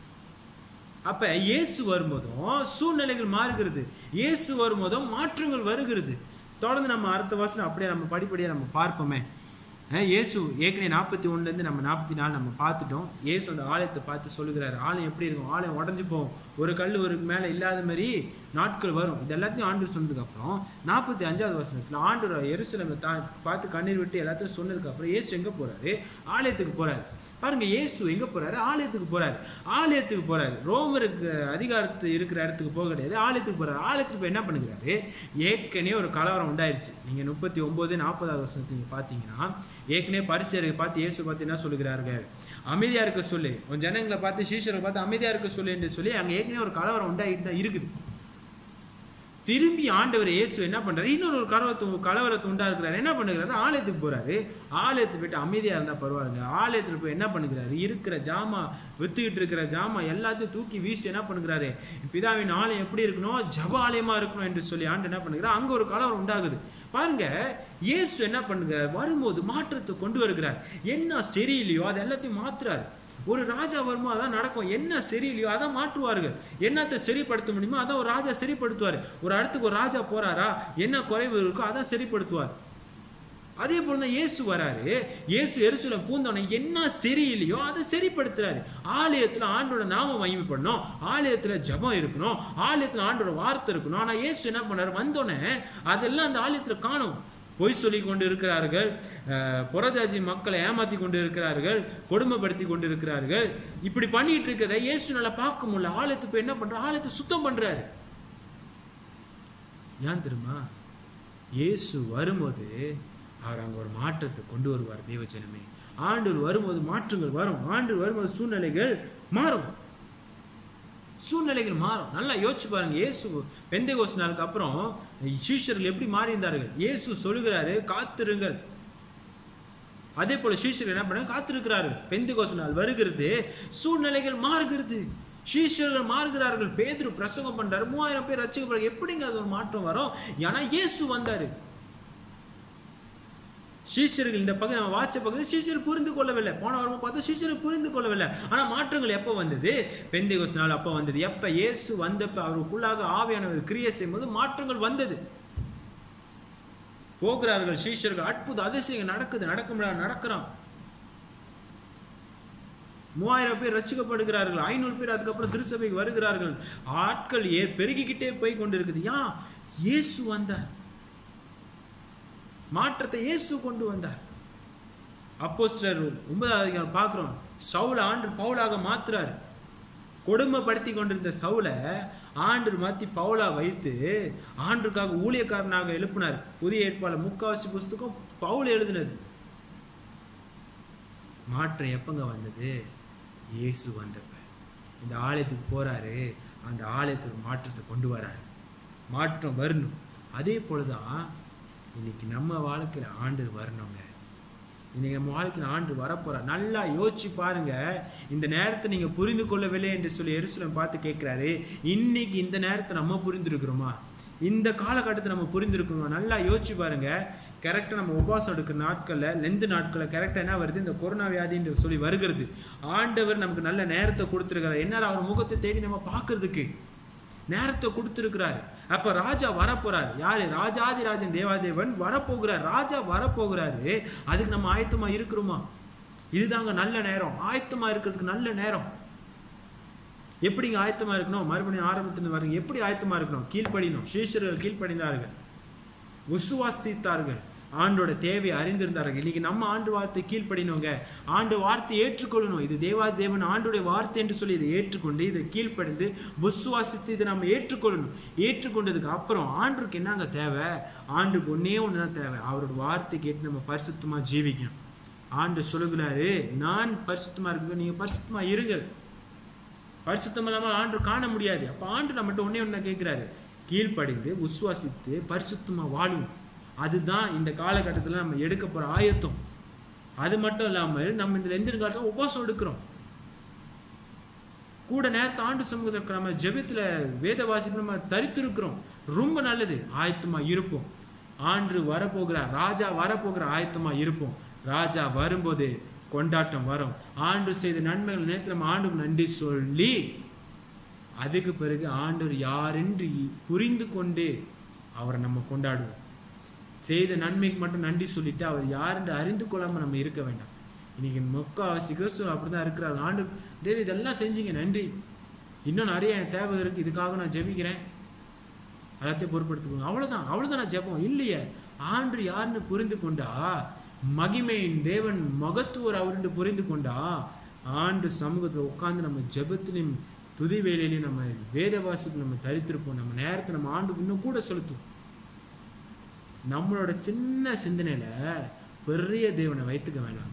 அப்ப இயேசு வரும்போதும் சூழ்நிலைகள் மாறுகிறது இயேசு வரும்போதும் மாற்றங்கள் வருகிறது தொடர்ந்து நம்ம அடுத்த வருஷம் அப்படியே நம்ம படிப்படியாக நம்ம பார்ப்போமே அஹ் இயேசு ஏற்கனவே நாற்பத்தி ஒன்றுலேருந்து நம்ம நாற்பத்தி நாலு நம்ம பார்த்துட்டோம் இயேசு அந்த ஆலயத்தை பார்த்து சொல்லுகிறாரு ஆலயம் எப்படி இருக்கும் ஆலயம் உடஞ்சி போகும் ஒரு கல் ஒரு மேலே இல்லாத மாதிரி நாட்கள் வரும் இது எல்லாத்தையும் ஆண்டு சொன்னதுக்கப்புறம் நாற்பத்தி அஞ்சாவது வருஷத்துல ஆண்டு எருசலேமை தா பார்த்து கண்ணீர் விட்டு எல்லாத்தையும் சொன்னதுக்கப்புறம் இயேசு எங்கே போறாரு ஆலயத்துக்கு போறாரு பாருங்க இயேசு எங்க போறாரு ஆலயத்துக்கு போறாரு ஆலயத்துக்கு போறாரு ரோமருக்கு அதிகாரத்து இருக்கிற இடத்துக்கு போக கிடையாது ஆலயத்துக்கு போறாரு ஆலயத்துக்கு போய் என்ன பண்ணுகிறாரு ஏற்கனவே ஒரு கலவரம் உண்டாயிருச்சு நீங்க முப்பத்தி ஒன்பது நாற்பதாவது வருஷத்துக்கு நீங்க பாத்தீங்கன்னா ஏற்கனவே பரிசருக்கு பார்த்து இயேசு பார்த்து என்ன சொல்லுகிறார்கள் அமைதியா இருக்க சொல்லு உன் ஜனங்களை பார்த்து சீஷரை பார்த்து அமைதியா இருக்க சொல்லு என்று சொல்லி அங்க ஏற்கனவே ஒரு கலவரம் உண்டாயிட்டு தான் இருக்குது திரும்பி ஆண்டவர் இயேசு என்ன பண்றாரு இன்னொரு ஒரு கலவரத்து கலவரத்து உண்டா இருக்கிறாரு என்ன பண்ணுகிறாரு ஆலயத்துக்கு போறாரு ஆலயத்துக்கு போயிட்டு அமைதியா இருந்தா பரவாயில்ல ஆலயத்துல போய் என்ன பண்ணுகிறாரு இருக்கிற ஜாமா வித்துக்கிட்டு இருக்கிற ஜாமா எல்லாத்தையும் தூக்கி வீசி என்ன பண்ணுகிறாரு பிதாவின் ஆலயம் எப்படி இருக்கணும் ஜப ஆலயமா இருக்கணும் என்று சொல்லி ஆண்டு என்ன பண்ணுகிறார் அங்க ஒரு கலவரம் உண்டாகுது பாருங்க இயேசு என்ன பண்ணுங்க வரும்போது மாற்றத்தை கொண்டு வருகிறார் என்ன சரியில்லையோ அது எல்லாத்தையும் மாத்துறாரு ஒரு ராஜா வருமோ அதான் நடக்கும் என்ன சரியில்லையோ அதான் மாற்றுவார்கள் என்னத்தை சரிப்படுத்த முடியுமோ அதான் ஒரு ராஜா சரிப்படுத்துவார் ஒரு இடத்துக்கு ஒரு ராஜா போறாரா என்ன குறைவு இருக்கோ அதான் சரிப்படுத்துவார் அதே போல தான் இயேசு வராரு இயேசு எருசலம் பூந்தோடனே என்ன சரியில்லையோ அதை சரிப்படுத்துறாரு ஆலயத்துல ஆண்டோட நாம மகிமைப்படணும் ஆலயத்துல ஜபம் இருக்கணும் ஆலயத்துல ஆண்டோட வார்த்தை இருக்கணும் ஆனா இயேசு என்ன பண்ணாரு வந்தோடனே அதெல்லாம் அந்த ஆலயத்துல காணும் பொய் சொல்லி கொண்டு இருக்கிறார்கள் அஹ், புறஜாதி மக்களை ஏமாத்தி கொண்டு இருக்கிறார்கள் கொடுமைப்படுத்தி கொண்டு இருக்கிறார்கள் இப்படி பண்ணிட்டு இருக்கிறத இயேசு நல்லா பார்க்க முடியல ஆலயத்துக்கு போய் என்ன பண்ற ஆலயத்தை சுத்தம் பண்றாரு ஏன் தெரியுமா இயேசு வரும்போது அவர் அங்க ஒரு மாற்றத்தை கொண்டு வருவார் தேவஜனமே ஆண்டவர் வரும்போது மாற்றங்கள் வரும் ஆண்டு வரும்போது சூழ்நிலைகள் மாறும் சூழ்நிலைகள் மாறும் நல்லா யோசிச்சு பாருங்க இயேசு பெந்தைகோஸ் நாளுக்கு அப்புறம் சீஷர்கள் எப்படி மாறி இருந்தார்கள் இயேசு சொல்லுகிறாரு காத்திருங்கள் அதே போல சீஷர்கள் என்ன பண்ணாங்க காத்திருக்கிறார்கள் பெந்தைகோஸ் நாள் வருகிறது சூழ்நிலைகள் மாறுகிறது சீஷர்கள் மாறுகிறார்கள் பேதுரு பிரசங்கம் பண்றாரு மூவாயிரம் பேர் ரசிக்கப்படுறாங்க எப்படிங்க அது ஒரு மாற்றம் வரும் ஏன்னா இயேசு வந்தாரு சீஷர்கள் இந்த பகுதி நம்ம வாட்ச பகுதி சீஷர் புரிந்து கொள்ளவில்லை போன வாரமும் பார்த்தா சீஷர் புரிந்து கொள்ளவில்லை ஆனா மாற்றங்கள் எப்போ வந்தது பெந்தைகோஸ் நாள் அப்போ வந்தது எப்ப இயேசு வந்தப்ப அவருக்குள்ளாக ஆவியானவர் கிரியை செய்யும்போது மாற்றங்கள் வந்தது போகிறார்கள் சீஷர்கள் அற்புத அதிசயம் நடக்குது நடக்க முடியாது நடக்கிறான் மூவாயிரம் பேர் ரசிக்கப்படுகிறார்கள் ஐநூறு பேர் அதுக்கப்புறம் திருச்சபைக்கு வருகிறார்கள் ஆட்கள் ஏ பெருகிக்கிட்டே போய் கொண்டிருக்குது யா இயேசு வந்தார் மாற்றத்தை இயேசு கொண்டு வந்தார் அப்போஸ்தலர் ஒன்பதாவது அதிகாரம் பார்க்கிறோம் சவுல ஆண்டு பவுலாக மாத்துறாரு கொடுமைப்படுத்தி கொண்டிருந்த சவுல ஆண்டு மாத்தி பவுலா வைத்து ஆண்டுக்காக ஊழியக்காரனாக எழுப்பினார் புதிய ஏற்பாடு முக்காவாசி புஸ்தகம் பவுல் எழுதினது மாற்றம் எப்பங்க வந்தது இயேசு வந்தப்ப இந்த ஆலயத்துக்கு போறாரு அந்த ஆலயத்துக்கு மாற்றத்தை கொண்டு வராரு மாற்றம் வரணும் அதே போலதான் இன்னைக்கு நம்ம வாழ்க்கையில ஆண்டு வரணுங்க இன்னைக்கு நம்ம வாழ்க்கையில் ஆண்டு வரப்போறார் நல்லா யோசிச்சு பாருங்க இந்த நேரத்தை நீங்க புரிந்து கொள்ளவில்லை என்று சொல்லி எருசலம் பார்த்து கேட்கிறாரு இன்னைக்கு இந்த நேரத்தை நம்ம புரிந்திருக்கிறோமா இந்த காலகட்டத்தை நம்ம புரிந்திருக்கிறோமா நல்லா யோசிச்சு பாருங்க கரெக்டாக நம்ம உபவாசம் எடுக்கிற நாட்களில் லெந்து நாட்களில் கரெக்டாக என்ன வருது இந்த கொரோனா வியாதின்னு சொல்லி வருகிறது ஆண்டவர் நமக்கு நல்ல நேரத்தை கொடுத்துருக்கிறார் என்ன அவர் முகத்தை தேடி நம்ம பார்க்கறதுக்கு நேரத்தை கொடுத்துருக்கிறாரு அப்ப ராஜா வரப்போறாரு யாரு ராஜாதி ராஜன் தேவாதேவன் வரப்போகிறார் ராஜா வரப்போகிறாரு அதுக்கு நம்ம ஆயத்தமா இருக்கிறோமா இதுதாங்க நல்ல நேரம் ஆயத்தமா இருக்கிறதுக்கு நல்ல நேரம் எப்படிங்க ஆயத்தமா இருக்கணும் மறுபடியும் ஆரம்பத்துல வரீங்க எப்படி ஆயத்தமா இருக்கணும் கீழ்ப்படியணும் சீஷர்கள் கீழ்ப்படிந்தார்கள் விசுவாசித்தார்கள் ஆண்டோட தேவை அறிந்திருந்தார்கள் இன்னைக்கு நம்ம ஆண்டு வார்த்தை கீழ்ப்படினவங்க ஆண்டு வார்த்தை ஏற்றுக்கொள்ளணும் இது தேவா தேவன் ஆண்டுடைய வார்த்தை என்று சொல்லி இதை ஏற்றுக்கொண்டு இதை கீழ்ப்படிந்து விசுவாசித்து இதை நம்ம ஏற்றுக்கொள்ளணும் ஏற்றுக்கொண்டதுக்கு அப்புறம் ஆண்டுக்கு என்னங்க தேவை ஆண்டுக்கு ஒன்னே ஒன்று தான் தேவை அவரோட வார்த்தை கேட்டு நம்ம பரிசுத்தமா ஜீவிக்கணும் ஆண்டு சொல்லுகிறாரு நான் பரிசுத்தமா இருக்கு நீங்க பரிசுத்தமா இருங்கள் பரிசுத்தம் இல்லாமல் ஆண்டு காண முடியாது அப்போ ஆண்டு நம்மகிட்ட ஒன்னே ஒன்று கேட்குறாரு கீழ்ப்படிந்து விசுவாசித்து பரிசுத்தமாக வாழும் அதுதான் இந்த காலகட்டத்தில் நம்ம எடுக்க போகிற ஆயத்தம் அது மட்டும் இல்லாமல் நம்ம இந்த எந்திர காலத்தில் உபவாசம் எடுக்கிறோம் கூட நேரத்தை ஆண்டு சமூகத்தில் நம்ம ஜெபத்தில் வேத வாசிப்பு நம்ம தரித்திருக்கிறோம் ரொம்ப நல்லது ஆயத்தமா இருப்போம் ஆண்டு வரப்போகிறார் ராஜா வரப்போகிற ஆயத்தமா இருப்போம் ராஜா வரும்போது கொண்டாட்டம் வரும் ஆண்டு செய்த நன்மைகள் நேரத்தில் நம்ம ஆண்டுக்கு நன்றி சொல்லி அதுக்கு பிறகு ஆண்டவர் யாரென்று புரிந்து கொண்டு அவரை நம்ம கொண்டாடுவோம் செய்த நன்மைக்கு மட்டும் நன்றி சொல்லிட்டு அவர் யார் என்று அறிந்து கொள்ளாம நம்ம இருக்க வேண்டாம் இன்னைக்கு முக்காவாசி கிறிஸ்துவ அப்படிதான் இருக்கிறார் ஆண்டு டேய் இதெல்லாம் செஞ்சீங்க நன்றி இன்னும் நிறைய என் தேவை இருக்கு இதுக்காக நான் ஜெபிக்கிறேன் எல்லாத்தையும் பொறுப்படுத்திக்கோங்க அவ்வளவுதான் அவ்வளவுதான் நான் ஜெபம் இல்லையே ஆண்டு யாருன்னு புரிந்து கொண்டா மகிமையின் தேவன் மகத்துவர் அவருன்னு புரிந்து கொண்டா ஆண்டு சமூகத்தில் உட்கார்ந்து நம்ம ஜெபத்திலையும் துதி வேலையிலையும் நம்ம வேத வாசிப்பு நம்ம தரித்திருப்போம் நம்ம நேரத்தை நம்ம ஆண்டுக்கு இன்னும் கூட செலுத்துவோம் நம்மளோட சின்ன சிந்தனையில பெரிய தேவனை வைத்துக்க வேணாங்க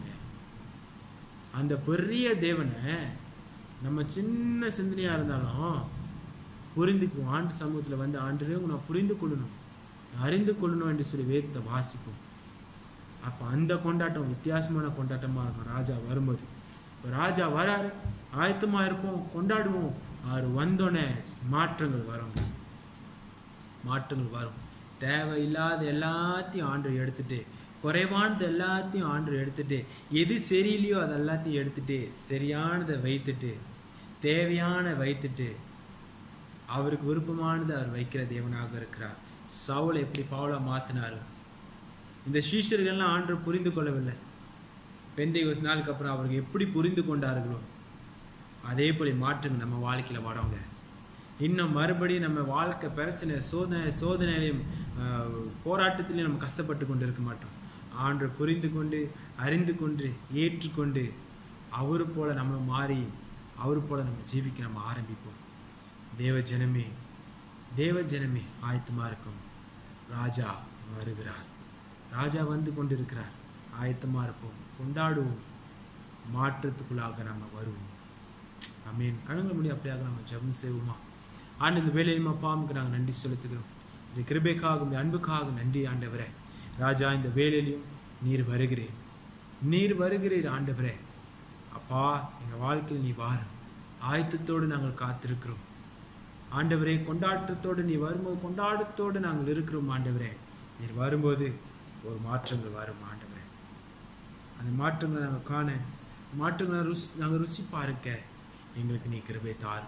அந்த பெரிய தேவனை நம்ம சின்ன சிந்தனையா இருந்தாலும் புரிந்துக்குவோம் ஆண்டு சமூகத்துல வந்து ஆண்டு நான் புரிந்து கொள்ளணும் அறிந்து கொள்ளணும் என்று சொல்லி வேதத்தை வாசிப்போம் அப்ப அந்த கொண்டாட்டம் வித்தியாசமான கொண்டாட்டமா இருக்கும் ராஜா வரும்போது இப்ப ராஜா வராரு ஆயத்தமா இருப்போம் கொண்டாடுவோம் அவர் வந்தோடனே மாற்றங்கள் வரும் மாற்றங்கள் வரும் தேவையில்லாத எல்லாத்தையும் ஆண்டு எடுத்துட்டு குறைவானது எல்லாத்தையும் ஆண்டு எடுத்துட்டு எது சரியில்லையோ அது எல்லாத்தையும் எடுத்துட்டு சரியானதை வைத்துட்டு தேவையான வைத்துட்டு அவருக்கு விருப்பமானதை அவர் வைக்கிற தேவனாக இருக்கிறார் சவுலை எப்படி பவுலா மாத்தினாரு இந்த சீஷர்கள்லாம் ஆண்டு புரிந்து கொள்ளவில்லை பெந்தை ஒரு நாளுக்கு அப்புறம் அவர்கள் எப்படி புரிந்து கொண்டார்களோ அதே போல மாற்றங்கள் நம்ம வாழ்க்கையில வரோங்க இன்னும் மறுபடியும் நம்ம வாழ்க்கை பிரச்சனை சோதனை சோதனையிலையும் ஆஹ், போராட்டத்திலையும் நம்ம கஷ்டப்பட்டு கொண்டு இருக்க மாட்டோம் ஆண்டு புரிந்து கொண்டு அறிந்து கொண்டு ஏற்றுக்கொண்டு அவரு போல நம்ம மாறி அவரு போல நம்ம ஜீவிக்க நம்ம ஆரம்பிப்போம் தேவ ஜனமே தேவ ஜனமே ஆயத்தமா இருக்கும் ராஜா வருகிறார் ராஜா வந்து கொண்டிருக்கிறார் ஆயத்தமா இருப்போம் கொண்டாடுவோம் மாற்றத்துக்குள்ளாக நம்ம வருவோம் அமீன் கணங்கள் முடி அப்படியாக நம்ம ஜெபம் செய்வோமா ஆண்டு இந்த வேலையிலும் அப்பாவுக்கு நாங்கள் நன்றி செலுத்துகிறோம் இந்த கிருபைக்காக இந்த அன்புக்காக நன்றி ஆண்டவரே ராஜா இந்த வேலையிலையும் நீர் வருகிறேன் நீர் வருகிறீர் ஆண்டவரே அப்பா எங்கள் வாழ்க்கையில் நீ வாரும் ஆயத்தத்தோடு நாங்கள் காத்திருக்கிறோம் ஆண்டவரே கொண்டாட்டத்தோடு நீ வரும்போது கொண்டாட்டத்தோடு நாங்கள் இருக்கிறோம் ஆண்டவரே நீர் வரும்போது ஒரு மாற்றங்கள் வரும் ஆண்டவரே அந்த மாற்றங்களை நாங்கள் காண மாற்றங்களை ருசி நாங்கள் ருசி பார்க்க எங்களுக்கு நீ கிருபை தார்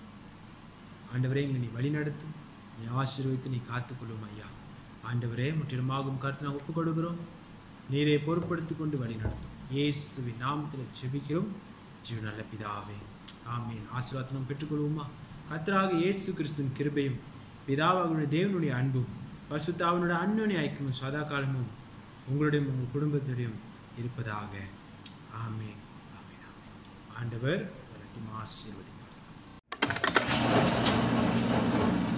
ஆண்டவரே எங்களை நீ வழி நடத்தும் நீ ஆசீர்வதித்து நீ காத்துக்கொள்ளும் ஐயா ஆண்டவரே முற்றிலுமாகும் கருத்து நாங்கள் ஒப்புக் கொடுக்கிறோம் நீரை பொறுப்படுத்திக் கொண்டு வழி நடத்தும் இயேசுவின் நாமத்தில் ஜெபிக்கிறோம் ஜீவ நல்ல பிதாவே ஆமீன் ஆசீர்வாதம் பெற்றுக்கொள்வோமா கர்த்தராக இயேசு கிறிஸ்துவின் கிருபையும் பிதாவாகுடைய தேவனுடைய அன்பும் பசுத்தாவனுடைய அன்புடைய ஐக்கியமும் சதா காலமும் உங்களுடையும் உங்கள் குடும்பத்துடையும் இருப்பதாக ஆமீன் ஆமீன் ஆமீன் ஆண்டவர் வளர்த்தி ஆசீர்வதிப்பார்